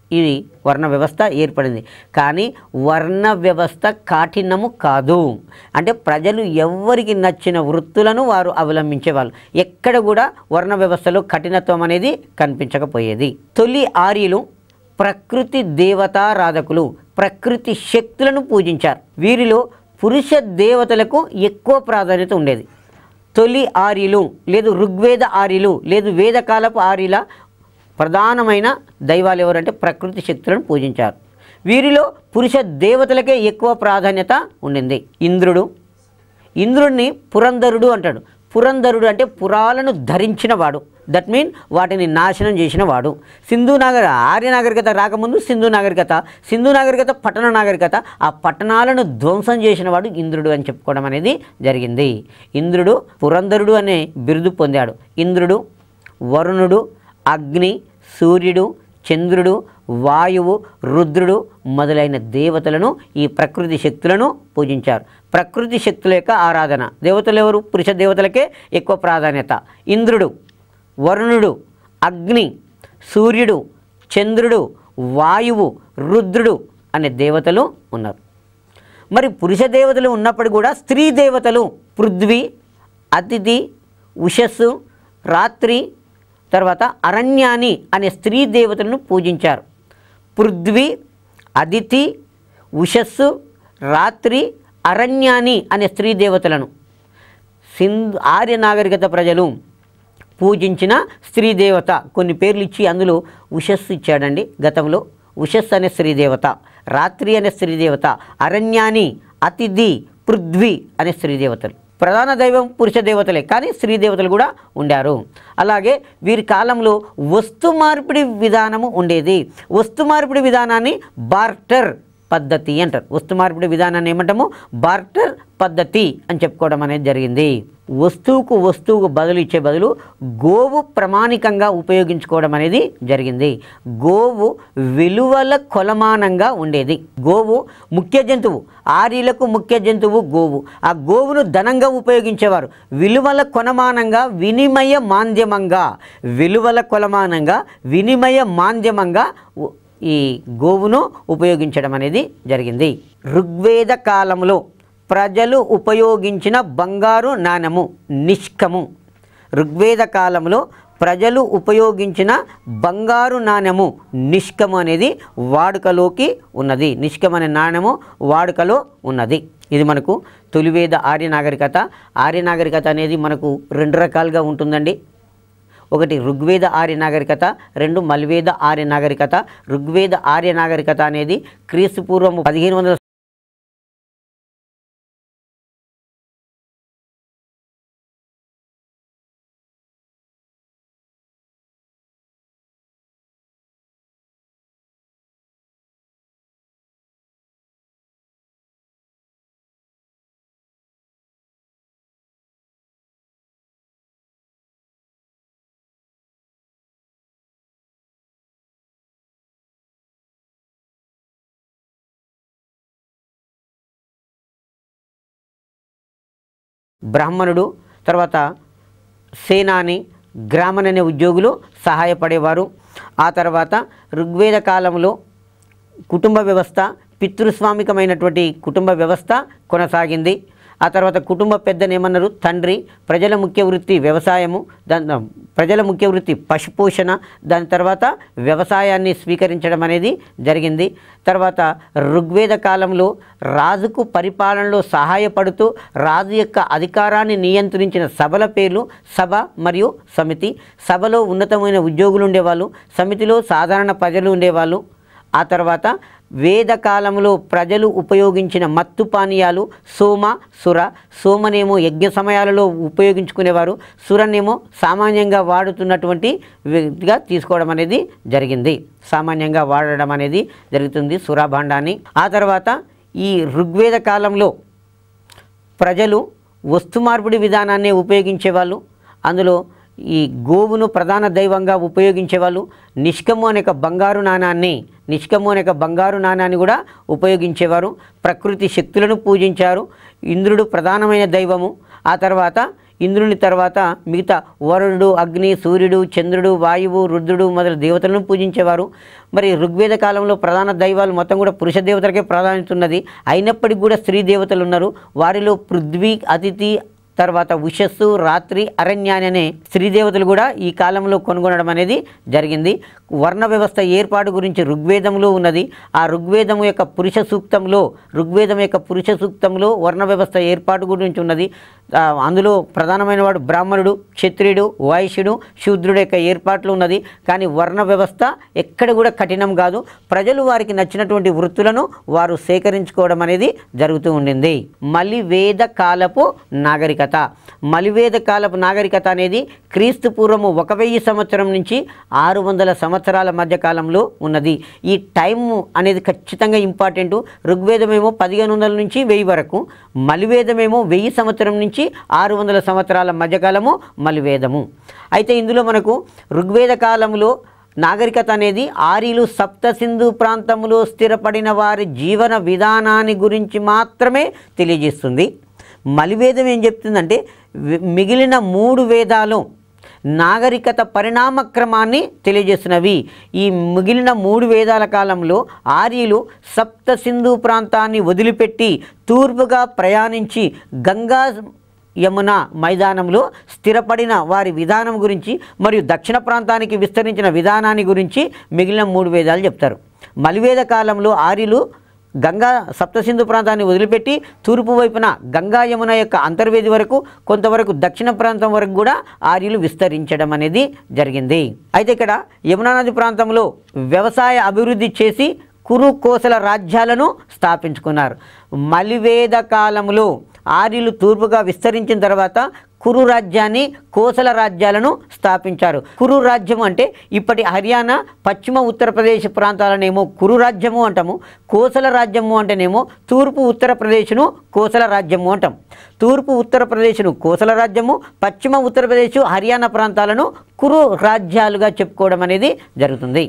ఇది వర్ణ వ్యవస్థ ఏర్పడింది కానీ వర్ణ వ్యవస్థ కాఠినము కాదు అంటే ప్రజలు ఎవరికి నచ్చిన వృత్తులను వారు అవలంబించేవాళ్ళు ఎక్కడ కూడా వర్ణ వ్యవస్థలో కఠినత్వం అనేది కనిపించకపోయేది తొలి ఆర్యులు ప్రకృతి దేవతారాధకులు ప్రకృతి శక్తులను పూజించారు వీరిలో పురుష దేవతలకు ఎక్కువ ప్రాధాన్యత ఉండేది తొలి ఆర్యులు లేదు ఋగ్వేద ఆర్యులు లేదు వేదకాలపు ఆర్యుల ప్రధానమైన దైవాలు ఎవరంటే ప్రకృతి శక్తులను పూజించారు వీరిలో పురుష దేవతలకే ఎక్కువ ప్రాధాన్యత ఉండింది ఇంద్రుడు ఇంద్రుడిని పురంధరుడు అంటాడు పురంధరుడు అంటే పురాలను ధరించిన వాడు దట్ మీన్ వాటిని నాశనం చేసిన వాడు సింధు నాగర ఆర్య నాగరికత రాకముందు సింధు నాగరికత సింధు నాగరికత పట్టణ నాగరికత ఆ పట్టణాలను ధ్వంసం చేసిన వాడు ఇంద్రుడు అని చెప్పుకోవడం అనేది జరిగింది ఇంద్రుడు పురంధరుడు అనే బిరుదు పొందాడు ఇంద్రుడు వరుణుడు అగ్ని సూర్యుడు చంద్రుడు వాయువు రుద్రుడు మొదలైన దేవతలను ఈ ప్రకృతి శక్తులను పూజించారు ప్రకృతి శక్తుల యొక్క ఆరాధన దేవతలు ఎవరు పురుష దేవతలకే ఎక్కువ ప్రాధాన్యత ఇంద్రుడు వరుణుడు అగ్ని సూర్యుడు చంద్రుడు వాయువు రుద్రుడు అనే దేవతలు ఉన్నారు మరి పురుష దేవతలు ఉన్నప్పుడు కూడా స్త్రీ దేవతలు పృథ్వీ అతిథి ఉషస్సు రాత్రి తర్వాత అరణ్యాని అనే స్త్రీ దేవతలను పూజించారు పృథ్వీ అదితి ఉషస్సు రాత్రి అరణ్యాని అనే స్త్రీ దేవతలను సింధు ఆర్య నాగరికత ప్రజలు పూజించిన స్త్రీ దేవత కొన్ని పేర్లు ఇచ్చి అందులో ఉషస్సు ఇచ్చాడండి గతంలో ఉషస్సు అనే స్త్రీ దేవత రాత్రి అనే స్త్రీ దేవత అరణ్యాని అతిథి పృథ్వీ అనే స్త్రీ దేవతలు ప్రధాన దైవం పురుష దేవతలే కానీ స్త్రీ దేవతలు కూడా ఉండారు అలాగే వీరి కాలంలో వస్తు మార్పిడి విధానము ఉండేది వస్తు మార్పిడి విధానాన్ని బార్టర్ పద్ధతి అంటారు వస్తు మార్పిడి విధానాన్ని ఏమంటాము బార్టర్ పద్ధతి అని చెప్పుకోవడం అనేది జరిగింది వస్తువుకు వస్తువుకు బదులు ఇచ్చే బదులు గోవు ప్రమాణికంగా ఉపయోగించుకోవడం అనేది జరిగింది గోవు విలువల కొలమానంగా ఉండేది గోవు ముఖ్య జంతువు ఆర్యులకు ముఖ్య జంతువు గోవు ఆ గోవును ధనంగా ఉపయోగించేవారు విలువల కొలమానంగా వినిమయ మాధ్యమంగా విలువల కొలమానంగా వినిమయ మాధ్యమంగా ఉ- ఈ గోవును ఉపయోగించడం అనేది జరిగింది ఋగ్వేద కాలంలో ప్రజలు ఉపయోగించిన బంగారు నాణెము నిష్కము ఋగ్వేద కాలంలో ప్రజలు ఉపయోగించిన బంగారు నాణెము నిష్కము అనేది వాడుకలోకి ఉన్నది నిష్కం అనే నాణెము వాడుకలో ఉన్నది ఇది మనకు తొలివేద ఆర్య నాగరికత ఆర్య నాగరికత అనేది మనకు రెండు రకాలుగా ఉంటుందండి ఒకటి ఋగ్వేద ఆర్య నాగరికత రెండు మల్వేద ఆర్య నాగరికత ఋగ్వేద ఆర్య నాగరికత అనేది క్రీస్తు పూర్వం పదిహేను వందల బ్రాహ్మణుడు తర్వాత సేనాని గ్రామన్ అనే ఉద్యోగులు సహాయపడేవారు ఆ తర్వాత ఋగ్వేద కాలంలో కుటుంబ వ్యవస్థ పితృస్వామికమైనటువంటి కుటుంబ వ్యవస్థ కొనసాగింది ఆ తర్వాత కుటుంబ పెద్దను ఏమన్నారు తండ్రి ప్రజల ముఖ్య వృత్తి వ్యవసాయము దాని ప్రజల ముఖ్య వృత్తి పశుపోషణ దాని తర్వాత వ్యవసాయాన్ని స్వీకరించడం అనేది జరిగింది తర్వాత ఋగ్వేద కాలంలో రాజుకు పరిపాలనలో సహాయపడుతూ రాజు యొక్క అధికారాన్ని నియంత్రించిన సభల పేర్లు సభ మరియు సమితి సభలో ఉన్నతమైన ఉద్యోగులు ఉండేవాళ్ళు సమితిలో సాధారణ ప్రజలు ఉండేవాళ్ళు ఆ తర్వాత వేదకాలంలో ప్రజలు ఉపయోగించిన మత్తు పానీయాలు సోమ సుర సోమనేమో యజ్ఞ సమయాలలో ఉపయోగించుకునేవారు సురనేమో సామాన్యంగా వాడుతున్నటువంటి వ్యక్తిగా తీసుకోవడం అనేది జరిగింది సామాన్యంగా వాడడం అనేది జరుగుతుంది సురాభాండాన్ని ఆ తర్వాత ఈ ఋగ్వేద కాలంలో ప్రజలు వస్తు మార్పిడి విధానాన్ని ఉపయోగించేవాళ్ళు అందులో ఈ గోవును ప్రధాన దైవంగా ఉపయోగించేవాళ్ళు నిష్కము అనే ఒక బంగారు నాణాన్ని నిష్కము అనే ఒక బంగారు నాణాన్ని కూడా ఉపయోగించేవారు ప్రకృతి శక్తులను పూజించారు ఇంద్రుడు ప్రధానమైన దైవము ఆ తర్వాత ఇంద్రుని తర్వాత మిగతా వరుణుడు అగ్ని సూర్యుడు చంద్రుడు వాయువు రుద్రుడు మొదలు దేవతలను పూజించేవారు మరి ఋగ్వేద కాలంలో ప్రధాన దైవాలు మొత్తం కూడా పురుష దేవతలకే ప్రాధాన్యత ఉన్నది అయినప్పటికీ కూడా స్త్రీ దేవతలు ఉన్నారు వారిలో పృథ్వీ అతిథి తర్వాత ఉషస్సు రాత్రి అరణ్యాని అనే స్త్రీ దేవతలు కూడా ఈ కాలంలో కొనుగొనడం అనేది జరిగింది వర్ణ వ్యవస్థ ఏర్పాటు గురించి ఋగ్వేదంలో ఉన్నది ఆ ఋగ్వేదం యొక్క పురుష సూక్తంలో ఋగ్వేదం యొక్క పురుష సూక్తంలో వర్ణ వ్యవస్థ ఏర్పాటు గురించి ఉన్నది ఆ, అందులో ప్రధానమైన వాడు బ్రాహ్మణుడు క్షత్రియుడు వైశ్యుడు శూద్రుడు యొక్క ఏర్పాట్లు ఉన్నది కానీ వర్ణ వ్యవస్థ ఎక్కడ కూడా కఠినం కాదు ప్రజలు వారికి నచ్చినటువంటి వృత్తులను వారు సేకరించుకోవడం అనేది జరుగుతూ ఉండింది మలివేద కాలపు నాగరికత మలివేద కాలపు నాగరికత అనేది క్రీస్తు పూర్వము ఒక వెయ్యి సంవత్సరం నుంచి ఆరు వందల సంవత్సరాల మధ్య కాలంలో ఉన్నది ఈ టైం అనేది ఖచ్చితంగా ఇంపార్టెంట్ ఋగ్వేదమేమో పదిహేను వందల నుంచి వెయ్యి వరకు మలివేదమేమో వెయ్యి సంవత్సరం నుంచి ఆరు వందల సంవత్సరాల మధ్యకాలము మలివేదము అయితే ఇందులో మనకు ఋగ్వేద కాలంలో నాగరికత అనేది ఆర్యులు సప్త సింధు ప్రాంతంలో స్థిరపడిన వారి జీవన విధానాన్ని గురించి మాత్రమే తెలియజేస్తుంది మలివేదం ఏం చెప్తుందంటే వి- మిగిలిన మూడు వేదాలు నాగరికత పరిణామ క్రమాన్ని తెలియజేస్తున్నవి ఈ మిగిలిన మూడు వేదాల కాలంలో ఆర్యులు సప్త సింధు ప్రాంతాన్ని వదిలిపెట్టి తూర్పుగా ప్రయాణించి గంగా యమున మైదానంలో స్థిరపడిన వారి విధానం గురించి మరియు దక్షిణ ప్రాంతానికి విస్తరించిన విధానాన్ని గురించి మిగిలిన మూడు వేదాలు చెప్తారు మలివేద కాలంలో ఆర్యులు గంగా సప్తసింధు ప్రాంతాన్ని వదిలిపెట్టి తూర్పు వైపున గంగా యమున యొక్క అంతర్వేది వరకు కొంతవరకు దక్షిణ ప్రాంతం వరకు కూడా ఆర్యులు విస్తరించడం అనేది జరిగింది అయితే ఇక్కడ యమునా నది ప్రాంతంలో వ్యవసాయ అభివృద్ధి చేసి కురు కోసల రాజ్యాలను స్థాపించుకున్నారు మలివేద కాలంలో ఆర్యులు తూర్పుగా విస్తరించిన తర్వాత కురు రాజ్యాన్ని కోసల రాజ్యాలను స్థాపించారు కురు రాజ్యం అంటే ఇప్పటి హర్యానా పశ్చిమ ఉత్తరప్రదేశ్ ప్రాంతాలనేమో కురు రాజ్యము అంటాము కోసల రాజ్యము అంటేనేమో తూర్పు ఉత్తరప్రదేశ్ను కోసల రాజ్యము అంటాం తూర్పు ఉత్తరప్రదేశ్ను కోసల రాజ్యము పశ్చిమ ఉత్తరప్రదేశ్ హర్యానా ప్రాంతాలను కురు రాజ్యాలుగా చెప్పుకోవడం అనేది జరుగుతుంది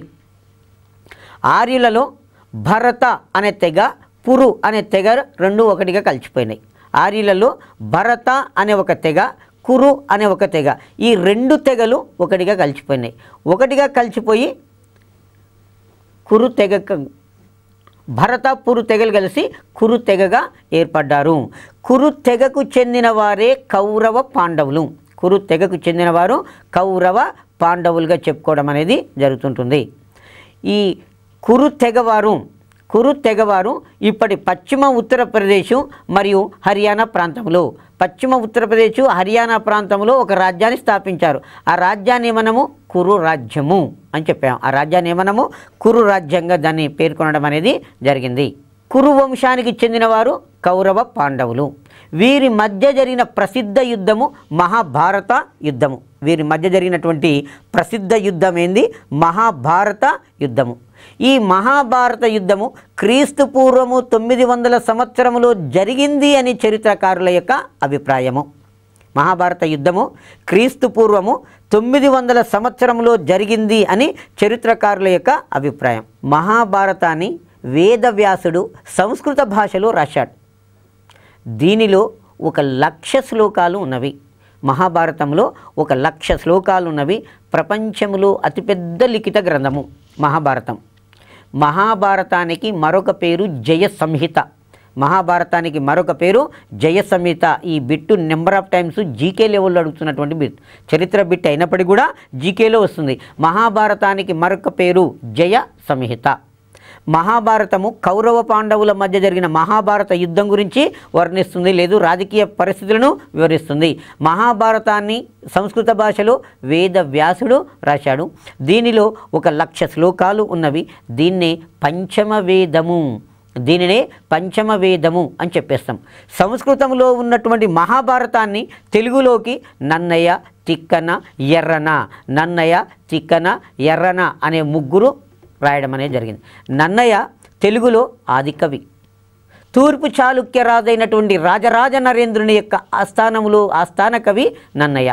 ఆర్యులలో భరత అనే తెగ పురు అనే తెగ రెండు ఒకటిగా కలిసిపోయినాయి ఆర్యులలో భరత అనే ఒక తెగ కురు అనే ఒక తెగ ఈ రెండు తెగలు ఒకటిగా కలిసిపోయినాయి ఒకటిగా కలిసిపోయి కురు తెగ భరత పురు తెగలు కలిసి కురు తెగగా ఏర్పడ్డారు కురు తెగకు చెందిన వారే కౌరవ పాండవులు కురు తెగకు చెందినవారు కౌరవ పాండవులుగా చెప్పుకోవడం అనేది జరుగుతుంటుంది ఈ కురు తెగవారు కురు తెగవారు ఇప్పటి పశ్చిమ ఉత్తరప్రదేశ్ మరియు హర్యానా ప్రాంతంలో పశ్చిమ ఉత్తరప్రదేశ్ హర్యానా ప్రాంతంలో ఒక రాజ్యాన్ని స్థాపించారు ఆ రాజ్యాన్ని మనము కురు రాజ్యము అని చెప్పాము ఆ రాజ్యాన్ని మనము కురు రాజ్యంగా దాన్ని పేర్కొనడం అనేది జరిగింది కురు వంశానికి చెందినవారు కౌరవ పాండవులు వీరి మధ్య జరిగిన ప్రసిద్ధ యుద్ధము మహాభారత యుద్ధము వీరి మధ్య జరిగినటువంటి ప్రసిద్ధ యుద్ధం ఏంది మహాభారత యుద్ధము ఈ మహాభారత యుద్ధము క్రీస్తు పూర్వము తొమ్మిది వందల సంవత్సరములో జరిగింది అని చరిత్రకారుల యొక్క అభిప్రాయము మహాభారత యుద్ధము క్రీస్తు పూర్వము తొమ్మిది వందల సంవత్సరంలో జరిగింది అని చరిత్రకారుల యొక్క అభిప్రాయం మహాభారతాన్ని వేదవ్యాసుడు సంస్కృత భాషలో రాశాడు దీనిలో ఒక లక్ష శ్లోకాలు ఉన్నవి మహాభారతంలో ఒక లక్ష శ్లోకాలు ఉన్నవి ప్రపంచంలో అతిపెద్ద లిఖిత గ్రంథము మహాభారతం మహాభారతానికి మరొక పేరు జయ సంహిత మహాభారతానికి మరొక పేరు జయ సంహిత ఈ bit number of times GK లెవెల్లో అడుగుతున్నటువంటి బిట్ చరిత్ర బిట్ అయినప్పటికీ కూడా జీకేలో వస్తుంది మహాభారతానికి మరొక పేరు జయ సంహిత మహాభారతము కౌరవ పాండవుల మధ్య జరిగిన మహాభారత యుద్ధం గురించి వర్ణిస్తుంది లేదు రాజకీయ పరిస్థితులను వివరిస్తుంది మహాభారతాన్ని సంస్కృత భాషలో వేద వ్యాసుడు రాశాడు దీనిలో ఒక లక్ష శ్లోకాలు ఉన్నవి దీన్నే పంచమ వేదము దీనినే పంచమ వేదము అని చెప్పేస్తాం సంస్కృతంలో ఉన్నటువంటి మహాభారతాన్ని తెలుగులోకి నన్నయ్య తిక్కన ఎర్రన నన్నయ్య తిక్కన ఎర్రన అనే ముగ్గురు రాయడం అనేది జరిగింది నన్నయ్య తెలుగులో ఆదికవి తూర్పు చాళుక్య రాజైనటువంటి రాజరాజ నరేంద్రుని యొక్క ఆస్థానములో ఆస్థాన కవి నన్నయ్య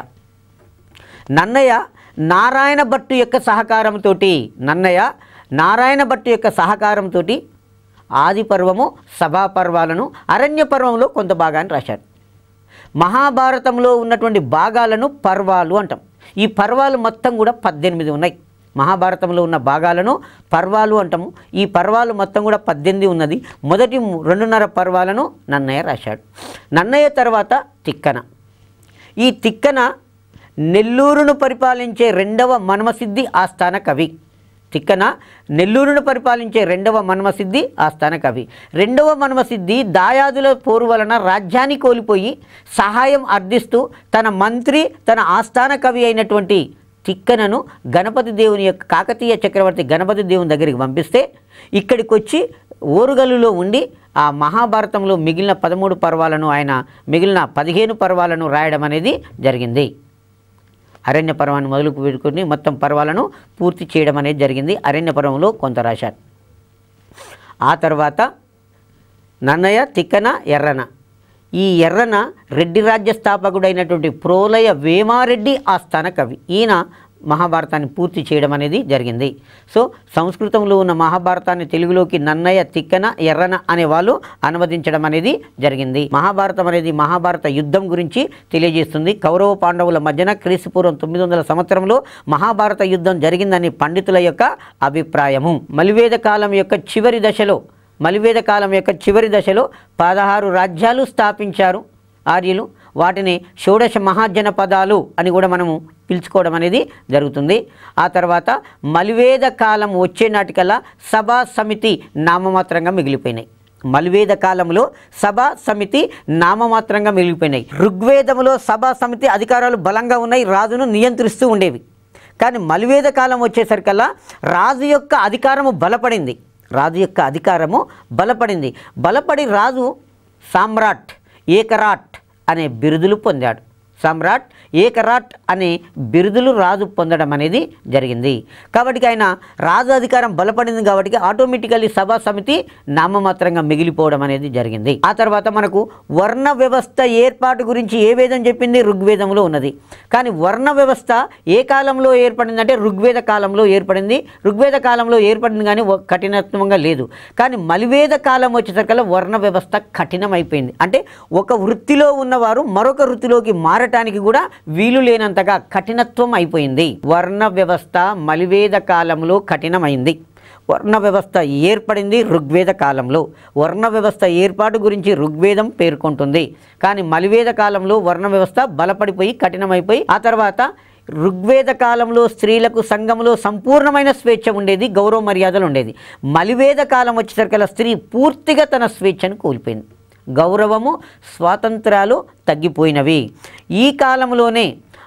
నన్నయ్య నారాయణ భట్టు యొక్క సహకారంతో నన్నయ్య నారాయణ భట్టు యొక్క సహకారంతో ఆది పర్వము సభా పర్వాలను అరణ్య పర్వంలో కొంత భాగాన్ని రాశాడు మహాభారతంలో ఉన్నటువంటి భాగాలను పర్వాలు అంటాం ఈ పర్వాలు మొత్తం కూడా పద్దెనిమిది ఉన్నాయి మహాభారతంలో ఉన్న భాగాలను పర్వాలు అంటాము ఈ పర్వాలు మొత్తం కూడా పద్దెనిమిది ఉన్నది మొదటి ము- రెండున్నర పర్వాలను నన్నయ్య రాశాడు నన్నయ్య తర్వాత తిక్కన ఈ తిక్కన నెల్లూరును పరిపాలించే రెండవ మన్మసిద్ధి ఆస్థాన కవి తిక్కన నెల్లూరును పరిపాలించే రెండవ మన్మసిద్ధి ఆస్థాన కవి రెండవ మన్మసిద్ధి దాయాదుల పోరు వలన రాజ్యాన్ని కోల్పోయి సహాయం అర్థిస్తూ తన మంత్రి తన ఆస్థాన కవి అయినటువంటి తిక్కనను గణపతి దేవుని యొక్క కాకతీయ చక్రవర్తి గణపతి దేవుని దగ్గరికి పంపిస్తే ఇక్కడికి వచ్చి ఓరుగల్లులో ఉండి ఆ మహాభారతంలో మిగిలిన పదమూడు పర్వాలను ఆయన మిగిలిన పదిహేను పర్వాలను రాయడం అనేది జరిగింది అరణ్య పర్వాన్ని మొదలు పెట్టుకుని మొత్తం పర్వాలను పూర్తి చేయడం అనేది జరిగింది అరణ్య పర్వంలో కొంత రాశారు ఆ తర్వాత నన్నయ్య తిక్కన ఎర్రన ఈ ఎర్రన రెడ్డి రాజ్య స్థాపకుడైనటువంటి ప్రోలయ వేమారెడ్డి ఆస్థాన కవి ఈయన మహాభారతాన్ని పూర్తి చేయడం అనేది జరిగింది సో సంస్కృతంలో ఉన్న మహాభారతాన్ని తెలుగులోకి నన్నయ్య తిక్కన ఎర్రన అనే వాళ్ళు అనువదించడం అనేది జరిగింది మహాభారతం అనేది మహాభారత యుద్ధం గురించి తెలియజేస్తుంది కౌరవ పాండవుల మధ్యన క్రీస్తుపూర్వం తొమ్మిది వందల సంవత్సరంలో మహాభారత యుద్ధం జరిగిందని పండితుల యొక్క అభిప్రాయము మలివేద కాలం యొక్క చివరి దశలో మలివేద కాలం యొక్క చివరి దశలో పదహారు రాజ్యాలు స్థాపించారు ఆర్యులు వాటిని షోడశ మహాజనపదాలు అని కూడా మనము పిలుచుకోవడం అనేది జరుగుతుంది ఆ తర్వాత మలివేద కాలం వచ్చే నాటికల్లా సభా సమితి నామమాత్రంగా మిగిలిపోయినాయి మలివేద కాలంలో సభా సమితి నామమాత్రంగా మిగిలిపోయినాయి ఋగ్వేదములో సభా సమితి అధికారాలు బలంగా ఉన్నాయి రాజును నియంత్రిస్తూ ఉండేవి కానీ మలివేద కాలం వచ్చేసరికల్లా రాజు యొక్క అధికారము బలపడింది రాజు యొక్క అధికారము బలపడింది బలపడి రాజు సామ్రాట్ ఏకరాట్ అనే బిరుదులు పొందాడు సమ్రాట్ ఏకరాట్ అనే బిరుదులు రాజు పొందడం అనేది జరిగింది కాబట్టి ఆయన రాజు అధికారం బలపడింది కాబట్టి ఆటోమేటికల్లీ సభా సమితి నామమాత్రంగా మిగిలిపోవడం అనేది జరిగింది ఆ తర్వాత మనకు వర్ణ వ్యవస్థ ఏర్పాటు గురించి ఏ వేదం చెప్పింది ఋగ్వేదంలో ఉన్నది కానీ వర్ణ వ్యవస్థ ఏ కాలంలో ఏర్పడిందంటే ఋగ్వేద కాలంలో ఏర్పడింది ఋగ్వేద కాలంలో ఏర్పడింది కానీ వ- కఠినత్వంగా లేదు కానీ మలివేద కాలం వచ్చేసరికల్లా వర్ణ వ్యవస్థ కఠినమైపోయింది అంటే ఒక వృత్తిలో ఉన్నవారు మరొక వృత్తిలోకి మారటానికి కూడా వీలు లేనంతగా కఠినత్వం అయిపోయింది వర్ణ వ్యవస్థ మలివేద కాలంలో కఠినమైంది వర్ణ వ్యవస్థ ఏర్పడింది ఋగ్వేద కాలంలో వర్ణ వ్యవస్థ ఏర్పాటు గురించి ఋగ్వేదం పేర్కొంటుంది కానీ మలివేద కాలంలో వర్ణ వ్యవస్థ బలపడిపోయి కఠినమైపోయి ఆ తర్వాత ఋగ్వేద కాలంలో స్త్రీలకు సంఘంలో సంపూర్ణమైన స్వేచ్ఛ ఉండేది గౌరవ మర్యాదలు ఉండేది మలివేద కాలం వచ్చేసరికల్లా స్త్రీ పూర్తిగా తన స్వేచ్ఛను కోల్పోయింది గౌరవము స్వాతంత్రాలు తగ్గిపోయినవి ఈ కాలంలోనే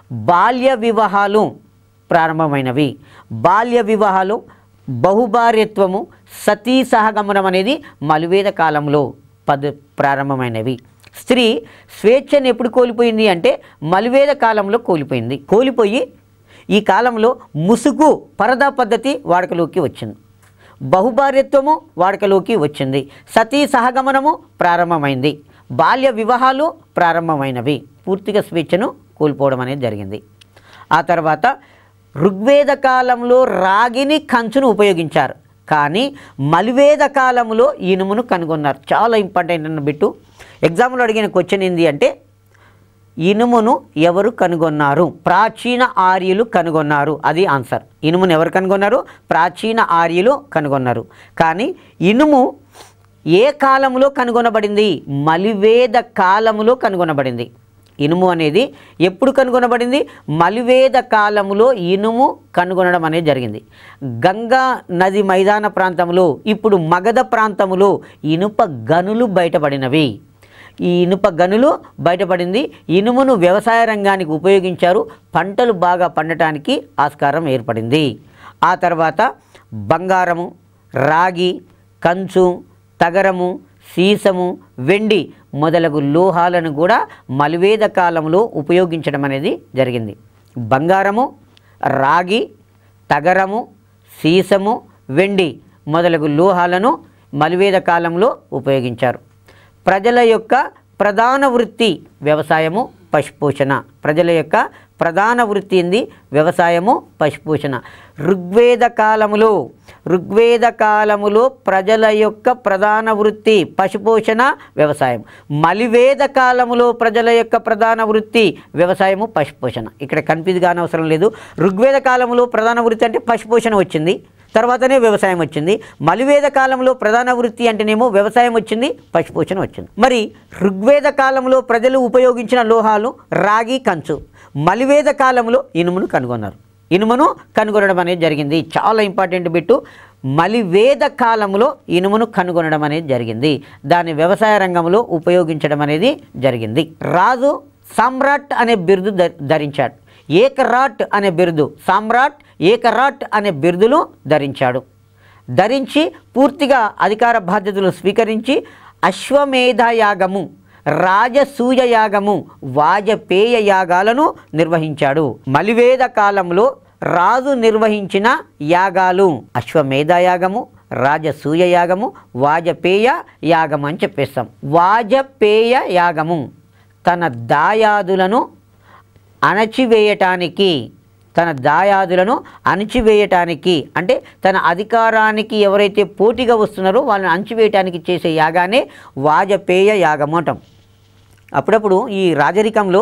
బాల్య వివాహాలు ప్రారంభమైనవి బాల్య వివాహాలు బహుభార్యత్వము సతీ సహగమనం అనేది మలివేద కాలంలో పద ప్రారంభమైనవి స్త్రీ స్వేచ్ఛను ఎప్పుడు కోల్పోయింది అంటే మలివేద కాలంలో కోల్పోయింది కోల్పోయి ఈ కాలంలో ముసుగు పరదా పద్ధతి వాడుకలోకి వచ్చింది బహుభార్యత్వము వాడుకలోకి వచ్చింది సతీ సహగమనము ప్రారంభమైంది బాల్య వివాహాలు ప్రారంభమైనవి పూర్తిగా స్వేచ్ఛను కోల్పోవడం అనేది జరిగింది ఆ తర్వాత ఋగ్వేద కాలంలో రాగిని కంచును ఉపయోగించారు కానీ మలివేద కాలంలో ఇనుమును కనుగొన్నారు చాలా ఇంపార్టెంట్ అన్న బిట్టు ఎగ్జామ్లో అడిగిన క్వశ్చన్ ఏంది అంటే ఇనుమును ఎవరు కనుగొన్నారు ప్రాచీన ఆర్యులు కనుగొన్నారు అది ఆన్సర్ ఇనుమును ఎవరు కనుగొన్నారు ప్రాచీన ఆర్యులు కనుగొన్నారు కానీ ఇనుము ఏ కాలంలో కనుగొనబడింది మలివేద కాలములో కనుగొనబడింది ఇనుము అనేది ఎప్పుడు కనుగొనబడింది మలివేద కాలములో ఇనుము కనుగొనడం అనేది జరిగింది గంగా నది మైదాన ప్రాంతంలో ఇప్పుడు మగధ ప్రాంతములో ఇనుప గనులు బయటపడినవి ఈ ఇనుప గనులు బయటపడింది ఇనుమును వ్యవసాయ రంగానికి ఉపయోగించారు పంటలు బాగా పండటానికి ఆస్కారం ఏర్పడింది ఆ తర్వాత బంగారము రాగి కంచు తగరము సీసము వెండి మొదలగు లోహాలను కూడా మలివేద కాలంలో ఉపయోగించడం అనేది జరిగింది బంగారము రాగి తగరము సీసము వెండి మొదలగు లోహాలను మలివేద కాలంలో ఉపయోగించారు ప్రజల యొక్క ప్రధాన వృత్తి వ్యవసాయము పశుపోషణ ప్రజల యొక్క ప్రధాన వృత్తి ఏంది వ్యవసాయము పశుపోషణ ఋగ్వేద కాలములో ఋగ్వేద కాలములో ప్రజల యొక్క ప్రధాన వృత్తి పశుపోషణ వ్యవసాయం మలివేద కాలములో ప్రజల యొక్క ప్రధాన వృత్తి వ్యవసాయము పశుపోషణ ఇక్కడ కన్ఫ్యూజ్ కానవసరం లేదు ఋగ్వేద కాలంలో ప్రధాన వృత్తి అంటే పశుపోషణ వచ్చింది తర్వాతనే వ్యవసాయం వచ్చింది మలివేద కాలంలో ప్రధాన వృత్తి అంటేనేమో వ్యవసాయం వచ్చింది పశుపోషణ వచ్చింది మరి ఋగ్వేద కాలంలో ప్రజలు ఉపయోగించిన లోహాలు రాగి కంచు మలివేద కాలంలో ఇనుమును కనుగొన్నారు ఇనుమును కనుగొనడం అనేది జరిగింది చాలా ఇంపార్టెంట్ బిట్టు మలివేద కాలంలో ఇనుమును కనుగొనడం అనేది జరిగింది దాన్ని వ్యవసాయ రంగంలో ఉపయోగించడం అనేది జరిగింది రాజు సమ్రాట్ అనే బిరుదు ధ- ధరించాడు ఏకరాట్ అనే బిరుదు సామ్రాట్ ఏకరాట్ అనే బిరుదులు ధరించాడు ధరించి పూర్తిగా అధికార బాధ్యతలు స్వీకరించి అశ్వమేధ యాగము రాజసూయ యాగము వాజపేయ యాగాలను నిర్వహించాడు మలివేద కాలంలో రాజు నిర్వహించిన యాగాలు అశ్వమేధ యాగము రాజసూయ యాగము వాజపేయ యాగము అని చెప్పేస్తాం వాజపేయ యాగము తన దాయాదులను అణచివేయటానికి తన దాయాదులను అణచివేయటానికి అంటే తన అధికారానికి ఎవరైతే పోటీగా వస్తున్నారో వాళ్ళని అణచివేయటానికి చేసే యాగానే వాజపేయ యాగము అంటాం అప్పుడప్పుడు ఈ రాజరికంలో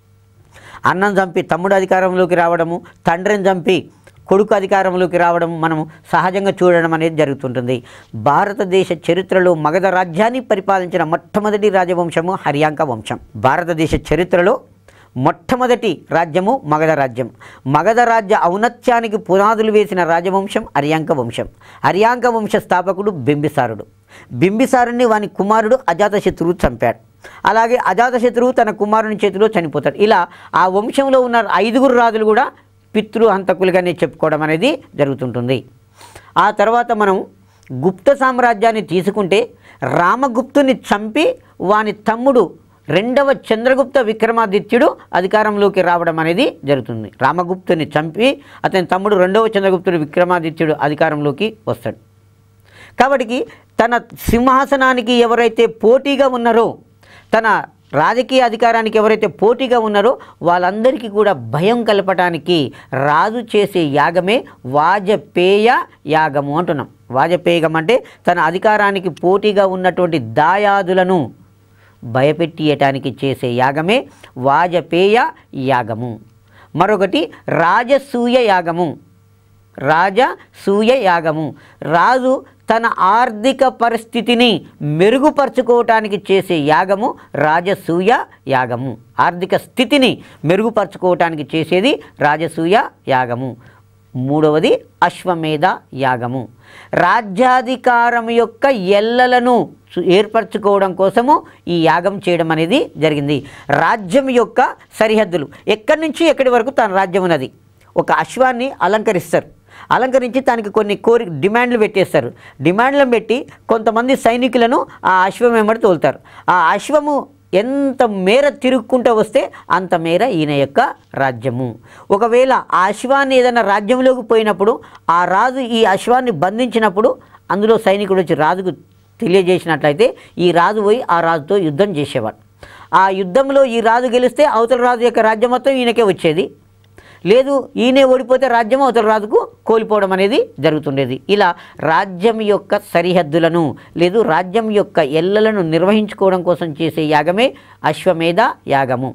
అన్నం చంపి తమ్ముడు అధికారంలోకి రావడము తండ్రిని చంపి కొడుకు అధికారంలోకి రావడం మనం సహజంగా చూడడం అనేది జరుగుతుంటుంది భారతదేశ చరిత్రలో మగధ రాజ్యాన్ని పరిపాలించిన మొట్టమొదటి రాజవంశము హర్యాంక వంశం భారతదేశ చరిత్రలో మొట్టమొదటి రాజ్యము మగధ రాజ్యం మగధ రాజ్య ఔన్నత్యానికి పునాదులు వేసిన రాజవంశం అర్యాంక వంశం అర్యాంక వంశ స్థాపకుడు బింబిసారుడు బింబిసారుని వాని కుమారుడు అజాతశత్రువు చంపాడు అలాగే అజాతశత్రువు తన కుమారుని చేతిలో చనిపోతాడు ఇలా ఆ వంశంలో ఉన్న ఐదుగురు రాజులు కూడా పితృ హంతకులుగానే చెప్పుకోవడం అనేది జరుగుతుంటుంది ఆ తర్వాత మనం గుప్త సామ్రాజ్యాన్ని తీసుకుంటే రామగుప్తుని చంపి వాని తమ్ముడు రెండవ చంద్రగుప్త విక్రమాదిత్యుడు అధికారంలోకి రావడం అనేది జరుగుతుంది రామగుప్తుని చంపి అతని తమ్ముడు రెండవ చంద్రగుప్తుడు విక్రమాదిత్యుడు అధికారంలోకి వస్తాడు కాబట్టి తన సింహాసనానికి ఎవరైతే పోటీగా ఉన్నారో తన రాజకీయ అధికారానికి ఎవరైతే పోటీగా ఉన్నారో వాళ్ళందరికీ కూడా భయం కలపటానికి రాజు చేసే యాగమే వాజపేయ యాగము అంటున్నాం వాజపేయగం అంటే తన అధికారానికి పోటీగా ఉన్నటువంటి దాయాదులను భయపెట్టియటానికి చేసే యాగమే వాజపేయ యాగము మరొకటి రాజసూయ యాగము రాజసూయ యాగము రాజు తన ఆర్థిక పరిస్థితిని మెరుగుపరుచుకోవటానికి చేసే యాగము రాజసూయ యాగము ఆర్థిక స్థితిని మెరుగుపరుచుకోవటానికి చేసేది రాజసూయ యాగము మూడవది అశ్వమేధ యాగము రాజ్యాధికారం యొక్క ఎల్లలను సు- ఏర్పరచుకోవడం కోసము ఈ యాగం చేయడం అనేది జరిగింది రాజ్యం యొక్క సరిహద్దులు ఎక్కడి నుంచి ఎక్కడి వరకు తన రాజ్యం ఉన్నది ఒక అశ్వాన్ని అలంకరిస్తారు అలంకరించి దానికి కొన్ని కోరి డిమాండ్లు పెట్టేస్తారు డిమాండ్లను పెట్టి కొంతమంది సైనికులను ఆ అశ్వం వెంబడి తోలుతారు ఆ అశ్వము ఎంత మేర తిరుక్కుంటూ వస్తే అంత మేర ఈయన యొక్క రాజ్యము ఒకవేళ ఆ అశ్వాన్ని ఏదైనా రాజ్యంలోకి పోయినప్పుడు ఆ రాజు ఈ అశ్వాన్ని బంధించినప్పుడు అందులో సైనికుడు వచ్చి రాజుకు తెలియజేసినట్లయితే ఈ రాజు పోయి ఆ రాజుతో యుద్ధం చేసేవాడు ఆ యుద్ధంలో ఈ రాజు గెలిస్తే అవతల రాజు యొక్క రాజ్యం మొత్తం ఈయనకే వచ్చేది లేదు ఈయనే ఓడిపోతే రాజ్యం అవతల రాజుకు కోల్పోవడం అనేది జరుగుతుండేది ఇలా రాజ్యం యొక్క సరిహద్దులను లేదు రాజ్యం యొక్క ఎల్లలను నిర్వహించుకోవడం కోసం చేసే యాగమే అశ్వమేధ యాగము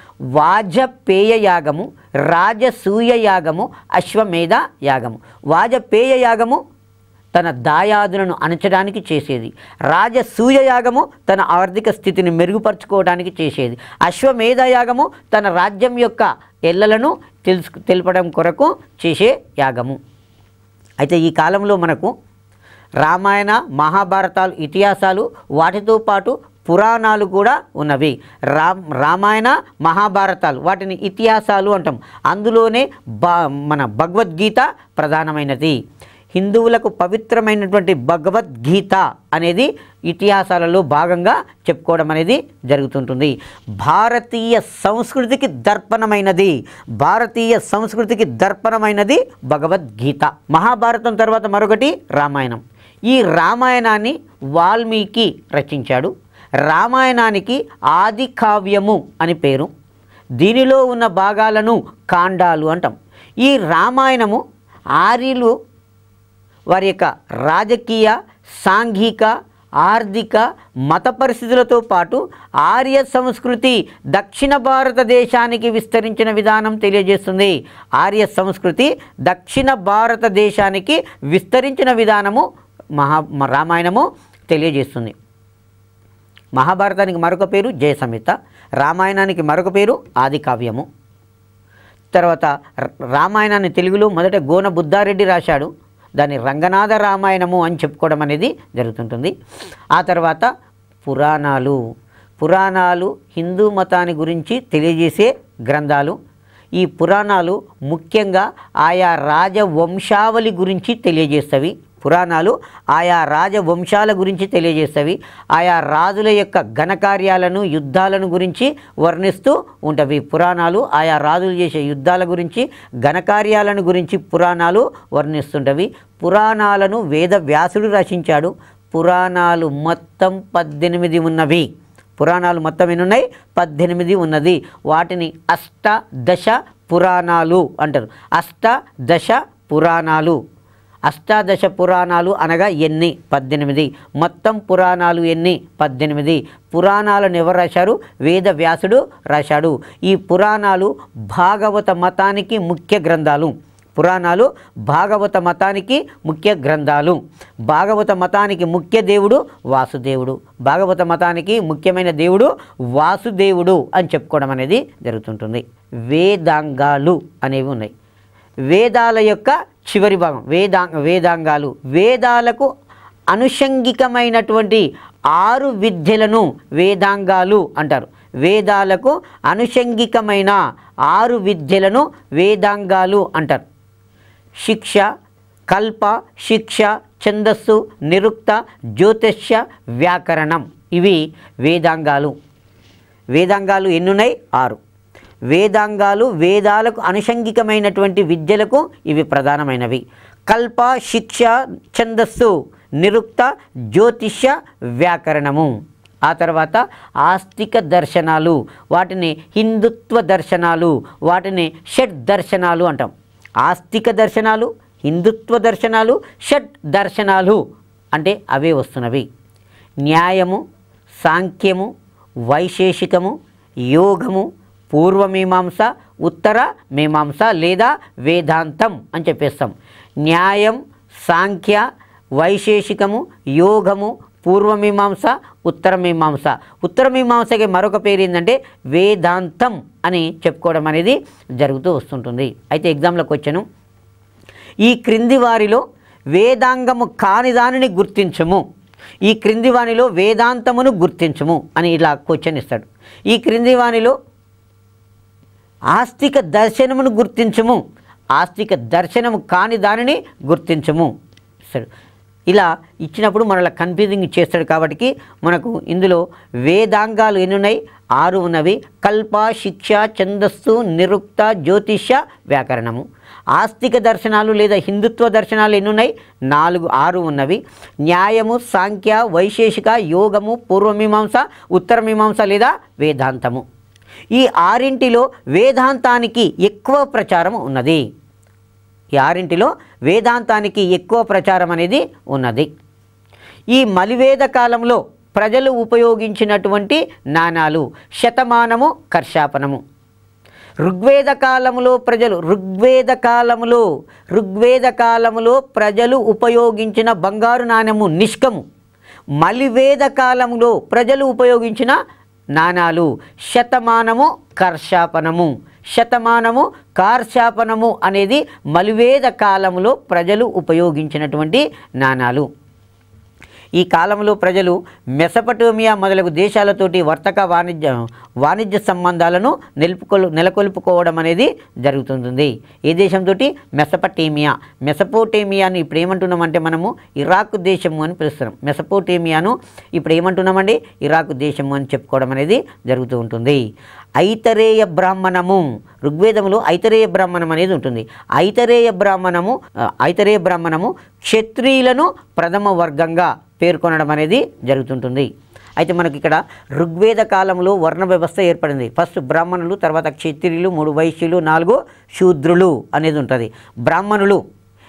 వాజపేయ యాగము రాజసూయ యాగము అశ్వమేధ యాగము వాజపేయ యాగము తన దాయాదులను అణచడానికి చేసేది రాజసూయ యాగము తన ఆర్థిక స్థితిని మెరుగుపరుచుకోవడానికి చేసేది అశ్వమేధ యాగము తన రాజ్యం యొక్క ఎల్లలను తెలుసు తెలపడం కొరకు చేసే యాగము అయితే ఈ కాలంలో మనకు రామాయణ మహాభారతాలు ఇతిహాసాలు వాటితో పాటు పురాణాలు కూడా ఉన్నవి రా రామాయణ మహాభారతాలు వాటిని ఇతిహాసాలు అంటాం అందులోనే బా మన భగవద్గీత ప్రధానమైనది హిందువులకు పవిత్రమైనటువంటి భగవద్గీత అనేది ఇతిహాసాలలో భాగంగా చెప్పుకోవడం అనేది జరుగుతుంటుంది భారతీయ సంస్కృతికి దర్పణమైనది భారతీయ సంస్కృతికి దర్పణమైనది భగవద్గీత మహాభారతం తర్వాత మరొకటి రామాయణం ఈ రామాయణాన్ని వాల్మీకి రచించాడు రామాయణానికి ఆది కావ్యము అని పేరు దీనిలో ఉన్న భాగాలను కాండాలు అంటాం ఈ రామాయణము ఆర్యులు వారి యొక్క రాజకీయ సాంఘిక ఆర్థిక మత పరిస్థితులతో పాటు ఆర్య సంస్కృతి దక్షిణ భారతదేశానికి విస్తరించిన విధానం తెలియజేస్తుంది ఆర్య సంస్కృతి దక్షిణ భారతదేశానికి విస్తరించిన విధానము మహా రామాయణము తెలియజేస్తుంది మహాభారతానికి మరొక పేరు జయసంహిత రామాయణానికి మరొక పేరు ఆది కావ్యము తర్వాత ర- రామాయణాన్ని తెలుగులో మొదట గోన బుద్ధారెడ్డి రాశాడు దాన్ని రంగనాథ రామాయణము అని చెప్పుకోవడం అనేది జరుగుతుంటుంది ఆ తర్వాత పురాణాలు పురాణాలు హిందూ మతాన్ని గురించి తెలియజేసే గ్రంథాలు ఈ పురాణాలు ముఖ్యంగా ఆయా రాజవంశావళి గురించి తెలియజేస్తవి పురాణాలు ఆయా రాజవంశాల గురించి తెలియజేస్తవి ఆయా రాజుల యొక్క ఘనకార్యాలను యుద్ధాలను గురించి వర్ణిస్తూ ఉంటవి పురాణాలు ఆయా రాజులు చేసే యుద్ధాల గురించి ఘనకార్యాలను గురించి పురాణాలు వర్ణిస్తుంటవి పురాణాలను వేద వ్యాసుడు రచించాడు పురాణాలు మొత్తం పద్దెనిమిది ఉన్నవి పురాణాలు మొత్తం ఎన్ని ఉన్నాయి పద్దెనిమిది ఉన్నది వాటిని అష్టాదశ పురాణాలు అంటారు అష్టాదశ పురాణాలు అష్టాదశ పురాణాలు అనగా ఎన్ని పద్దెనిమిది మొత్తం పురాణాలు ఎన్ని పద్దెనిమిది పురాణాలను ఎవరు రాశారు వేద వ్యాసుడు రాశాడు ఈ పురాణాలు భాగవత మతానికి ముఖ్య గ్రంథాలు పురాణాలు భాగవత మతానికి ముఖ్య గ్రంథాలు భాగవత మతానికి ముఖ్య దేవుడు వాసుదేవుడు భాగవత మతానికి ముఖ్యమైన దేవుడు వాసుదేవుడు అని చెప్పుకోవడం అనేది జరుగుతుంటుంది వేదాంగాలు అనేవి ఉన్నాయి వేదాల యొక్క చివరి భాగం వేదా వేదాంగాలు వేదాలకు అనుషంగికమైనటువంటి ఆరు విద్యలను వేదాంగాలు అంటారు వేదాలకు అనుషంగికమైన ఆరు విద్యలను వేదాంగాలు అంటారు శిక్ష కల్ప శిక్ష ఛందస్సు నిరుక్త జ్యోతిష్య వ్యాకరణం ఇవి వేదాంగాలు వేదాంగాలు ఎన్నున్నాయి ఆరు వేదాంగాలు వేదాలకు అనుషంగికమైనటువంటి విద్యలకు ఇవి ప్రధానమైనవి కల్ప శిక్ష ఛందస్సు నిరుక్త జ్యోతిష్య వ్యాకరణము ఆ తర్వాత ఆస్తిక దర్శనాలు వాటిని హిందుత్వ దర్శనాలు వాటిని షడ్ దర్శనాలు అంటాం ఆస్తిక దర్శనాలు హిందుత్వ దర్శనాలు షడ్ దర్శనాలు అంటే అవే వస్తున్నవి న్యాయము సాంఖ్యము వైశేషికము యోగము పూర్వమీమాంస ఉత్తర మీమాంస లేదా వేదాంతం అని చెప్పేస్తాం న్యాయం సాంఖ్య వైశేషికము యోగము పూర్వమీమాంస ఉత్తరమీమాంస ఉత్తరమీమాంసకి మరొక పేరు ఏంటంటే వేదాంతం అని చెప్పుకోవడం అనేది జరుగుతూ వస్తుంటుంది అయితే ఎగ్జామ్లోకి వచ్చాను ఈ క్రింది వారిలో వేదాంగము కాని దానిని గుర్తించము ఈ క్రింది వానిలో వేదాంతమును గుర్తించము అని ఇలా క్వశ్చన్ ఇస్తాడు ఈ క్రింది వానిలో ఆస్తిక దర్శనమును గుర్తించము ఆస్తిక దర్శనము కాని దానిని గుర్తించము ఇస్తాడు ఇలా ఇచ్చినప్పుడు మనలా కన్ఫ్యూజింగ్ చేస్తాడు కాబట్టి మనకు ఇందులో వేదాంగాలు ఎన్ని ఉన్నాయి ఆరు ఉన్నవి కల్ప శిక్ష ఛందస్సు నిరుక్త జ్యోతిష్య వ్యాకరణము ఆస్తిక దర్శనాలు లేదా హిందుత్వ దర్శనాలు ఎన్ని ఉన్నాయి నాలుగు ఆరు ఉన్నవి న్యాయము సాంఖ్య వైశేషిక యోగము పూర్వమీమాంస ఉత్తరమీమాంస లేదా వేదాంతము ఈ ఆరింటిలో వేదాంతానికి ఎక్కువ ప్రచారం ఉన్నది ఈ ఆరింటిలో వేదాంతానికి ఎక్కువ ప్రచారం అనేది ఉన్నది ఈ మలివేద కాలంలో ప్రజలు ఉపయోగించినటువంటి నాణాలు శతమానము కర్షాపనము ఋగ్వేద కాలములో ప్రజలు ఋగ్వేద కాలములో ఋగ్వేద కాలములో ప్రజలు ఉపయోగించిన బంగారు నాణెము నిష్కము మలివేద కాలములో ప్రజలు ఉపయోగించిన నాణాలు శతమానము కర్షాపనము శతమానము కార్షాపనము అనేది మలివేద కాలములో ప్రజలు ఉపయోగించినటువంటి నాణాలు ఈ కాలంలో ప్రజలు మెసపటోమియా మొదలగు దేశాలతోటి వర్తక వాణిజ్య వాణిజ్య సంబంధాలను నిలుపుకొలు నెలకొల్పుకోవడం అనేది జరుగుతుంటుంది ఏ దేశంతో మెసపటేమియా మెసపోటేమియాను ఇప్పుడు ఏమంటున్నామంటే మనము ఇరాక్ దేశము అని పిలుస్తున్నాం మెసపోటేమియాను ఇప్పుడు ఏమంటున్నామండి ఇరాక్ దేశము అని చెప్పుకోవడం అనేది జరుగుతూ ఉంటుంది ఐతరేయ బ్రాహ్మణము ఋగ్వేదంలో ఐతరేయ బ్రాహ్మణం అనేది ఉంటుంది ఐతరేయ బ్రాహ్మణము ఆ, ఐతరేయ బ్రాహ్మణము క్షత్రియులను ప్రథమ వర్గంగా పేర్కొనడం అనేది జరుగుతుంటుంది అయితే మనకి ఇక్కడ ఋగ్వేద కాలంలో వర్ణ వ్యవస్థ ఏర్పడింది ఫస్ట్ బ్రాహ్మణులు తర్వాత క్షత్రియులు మూడు వైశ్యులు నాలుగు శూద్రులు అనేది ఉంటుంది బ్రాహ్మణులు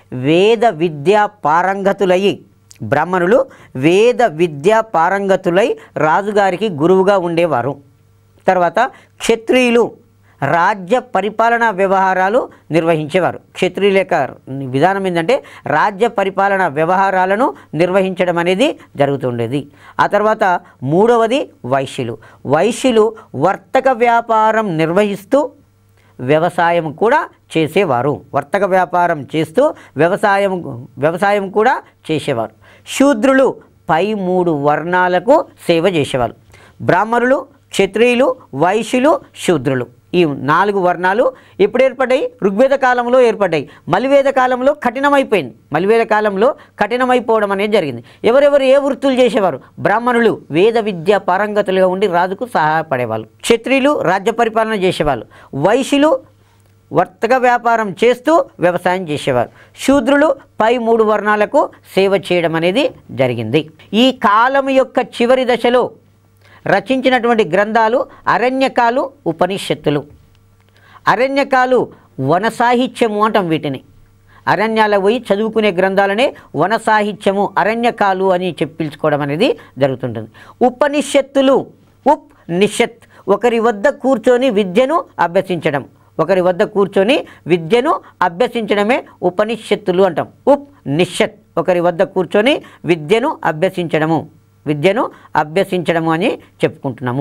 వేద విద్యా పారంగతులయ్యి బ్రాహ్మణులు వేద విద్యా పారంగతులై రాజుగారికి గురువుగా ఉండేవారు తర్వాత క్షత్రియులు రాజ్య పరిపాలనా వ్యవహారాలు నిర్వహించేవారు క్షత్రియుల యొక్క విధానం ఏంటంటే రాజ్య పరిపాలన వ్యవహారాలను నిర్వహించడం అనేది జరుగుతుండేది ఆ తర్వాత మూడవది వైశ్యులు వైశ్యులు వర్తక వ్యాపారం నిర్వహిస్తూ వ్యవసాయం కూడా చేసేవారు వర్తక వ్యాపారం చేస్తూ వ్యవసాయం వ్యవసాయం కూడా చేసేవారు శూద్రులు పై మూడు వర్ణాలకు సేవ చేసేవారు బ్రాహ్మణులు క్షత్రియులు వైశ్యులు శూద్రులు ఈ నాలుగు వర్ణాలు ఎప్పుడు ఏర్పడ్డాయి ఋగ్వేద కాలంలో ఏర్పడ్డాయి మలివేద కాలంలో కఠినమైపోయింది మలివేద కాలంలో కఠినమైపోవడం అనేది జరిగింది ఎవరెవరు ఏ వృత్తులు చేసేవారు బ్రాహ్మణులు వేద విద్య పారంగతులుగా ఉండి రాజుకు సహాయపడేవాళ్ళు క్షత్రియులు రాజ్య పరిపాలన చేసేవాళ్ళు వైశ్యులు వర్తక వ్యాపారం చేస్తూ వ్యవసాయం చేసేవారు శూద్రులు పై మూడు వర్ణాలకు సేవ చేయడం అనేది జరిగింది ఈ కాలం యొక్క చివరి దశలో రచించినటువంటి గ్రంథాలు అరణ్యకాలు ఉపనిషత్తులు అరణ్యకాలు వన సాహిత్యము అంటాం వీటిని అరణ్యాల పోయి చదువుకునే గ్రంథాలనే వన సాహిత్యము అరణ్యకాలు అని చెప్పించుకోవడం అనేది జరుగుతుంటుంది ఉపనిషత్తులు ఉప్ నిషత్ ఒకరి వద్ద కూర్చొని విద్యను అభ్యసించడం ఒకరి వద్ద కూర్చొని విద్యను అభ్యసించడమే ఉపనిషత్తులు అంటాం ఉప్ నిషత్ ఒకరి వద్ద కూర్చొని విద్యను అభ్యసించడము విద్యను అభ్యసించడము అని చెప్పుకుంటున్నాము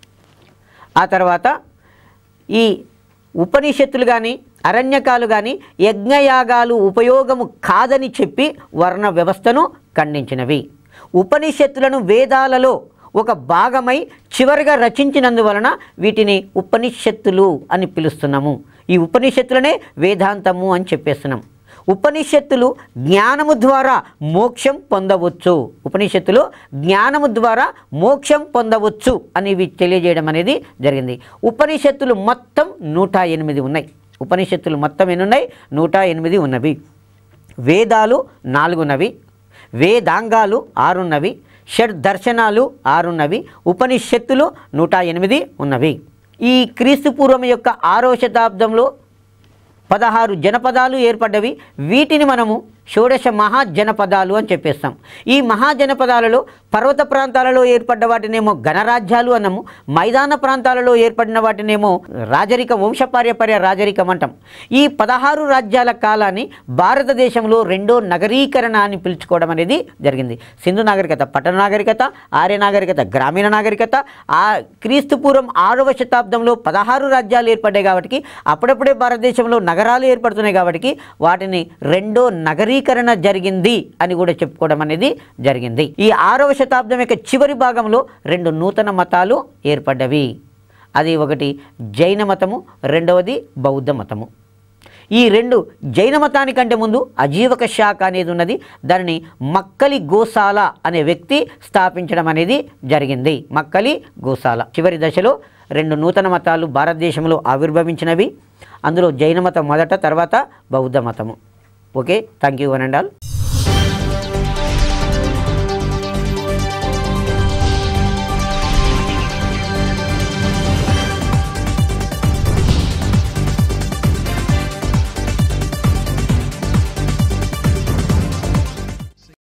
ఆ తర్వాత ఈ ఉపనిషత్తులు కానీ అరణ్యకాలు కానీ యజ్ఞయాగాలు ఉపయోగము కాదని చెప్పి వర్ణ వ్యవస్థను ఖండించినవి ఉపనిషత్తులను వేదాలలో ఒక భాగమై చివరిగా రచించినందువలన వీటిని ఉపనిషత్తులు అని పిలుస్తున్నాము ఈ ఉపనిషత్తులనే వేదాంతము అని చెప్పేస్తున్నాం ఉపనిషత్తులు జ్ఞానము ద్వారా మోక్షం పొందవచ్చు ఉపనిషత్తులు జ్ఞానము ద్వారా మోక్షం పొందవచ్చు అని ఇవి తెలియజేయడం అనేది జరిగింది ఉపనిషత్తులు మొత్తం నూట ఎనిమిది ఉన్నాయి ఉపనిషత్తులు మొత్తం ఎన్ని ఉన్నాయి నూట ఎనిమిది ఉన్నవి వేదాలు నాలుగున్నవి వేదాంగాలు ఆరున్నవి షడ్ దర్శనాలు ఆరున్నవి ఉపనిషత్తులు నూట ఎనిమిది ఉన్నవి ఈ క్రీస్తు పూర్వం యొక్క ఆరవ శతాబ్దంలో పదహారు జనపదాలు ఏర్పడ్డవి వీటిని మనము షోడశ మహాజనపదాలు అని చెప్పేస్తాం ఈ మహాజనపదాలలో పర్వత ప్రాంతాలలో ఏర్పడ్డ వాటినేమో గణరాజ్యాలు అన్నము మైదాన ప్రాంతాలలో ఏర్పడిన వాటినేమో రాజరిక వంశపార్యపర్య రాజరికం అంటాం ఈ పదహారు రాజ్యాల కాలాన్ని భారతదేశంలో రెండో నగరీకరణ అని పిలుచుకోవడం అనేది జరిగింది సింధు నాగరికత పట్టణ నాగరికత ఆర్య నాగరికత గ్రామీణ నాగరికత ఆ క్రీస్తు పూర్వం ఆరవ శతాబ్దంలో పదహారు రాజ్యాలు ఏర్పడ్డాయి కాబట్టి అప్పుడప్పుడే భారతదేశంలో నగరాలు ఏర్పడుతున్నాయి కాబట్టి వాటిని రెండో నగరీకరణ జరిగింది అని కూడా చెప్పుకోవడం అనేది జరిగింది ఈ ఆరవ శతాబ్దం యొక్క చివరి భాగంలో రెండు నూతన మతాలు ఏర్పడ్డవి అది ఒకటి జైన మతము రెండవది బౌద్ధ మతము ఈ రెండు జైన మతానికంటే ముందు అజీవక శాఖ అనేది ఉన్నది దానిని మక్కలి గోశాల అనే వ్యక్తి స్థాపించడం అనేది జరిగింది మక్కలి గోశాల చివరి దశలో రెండు నూతన మతాలు భారతదేశంలో ఆవిర్భవించినవి అందులో జైన మతం మొదట తర్వాత బౌద్ధ మతము okay thank you one and all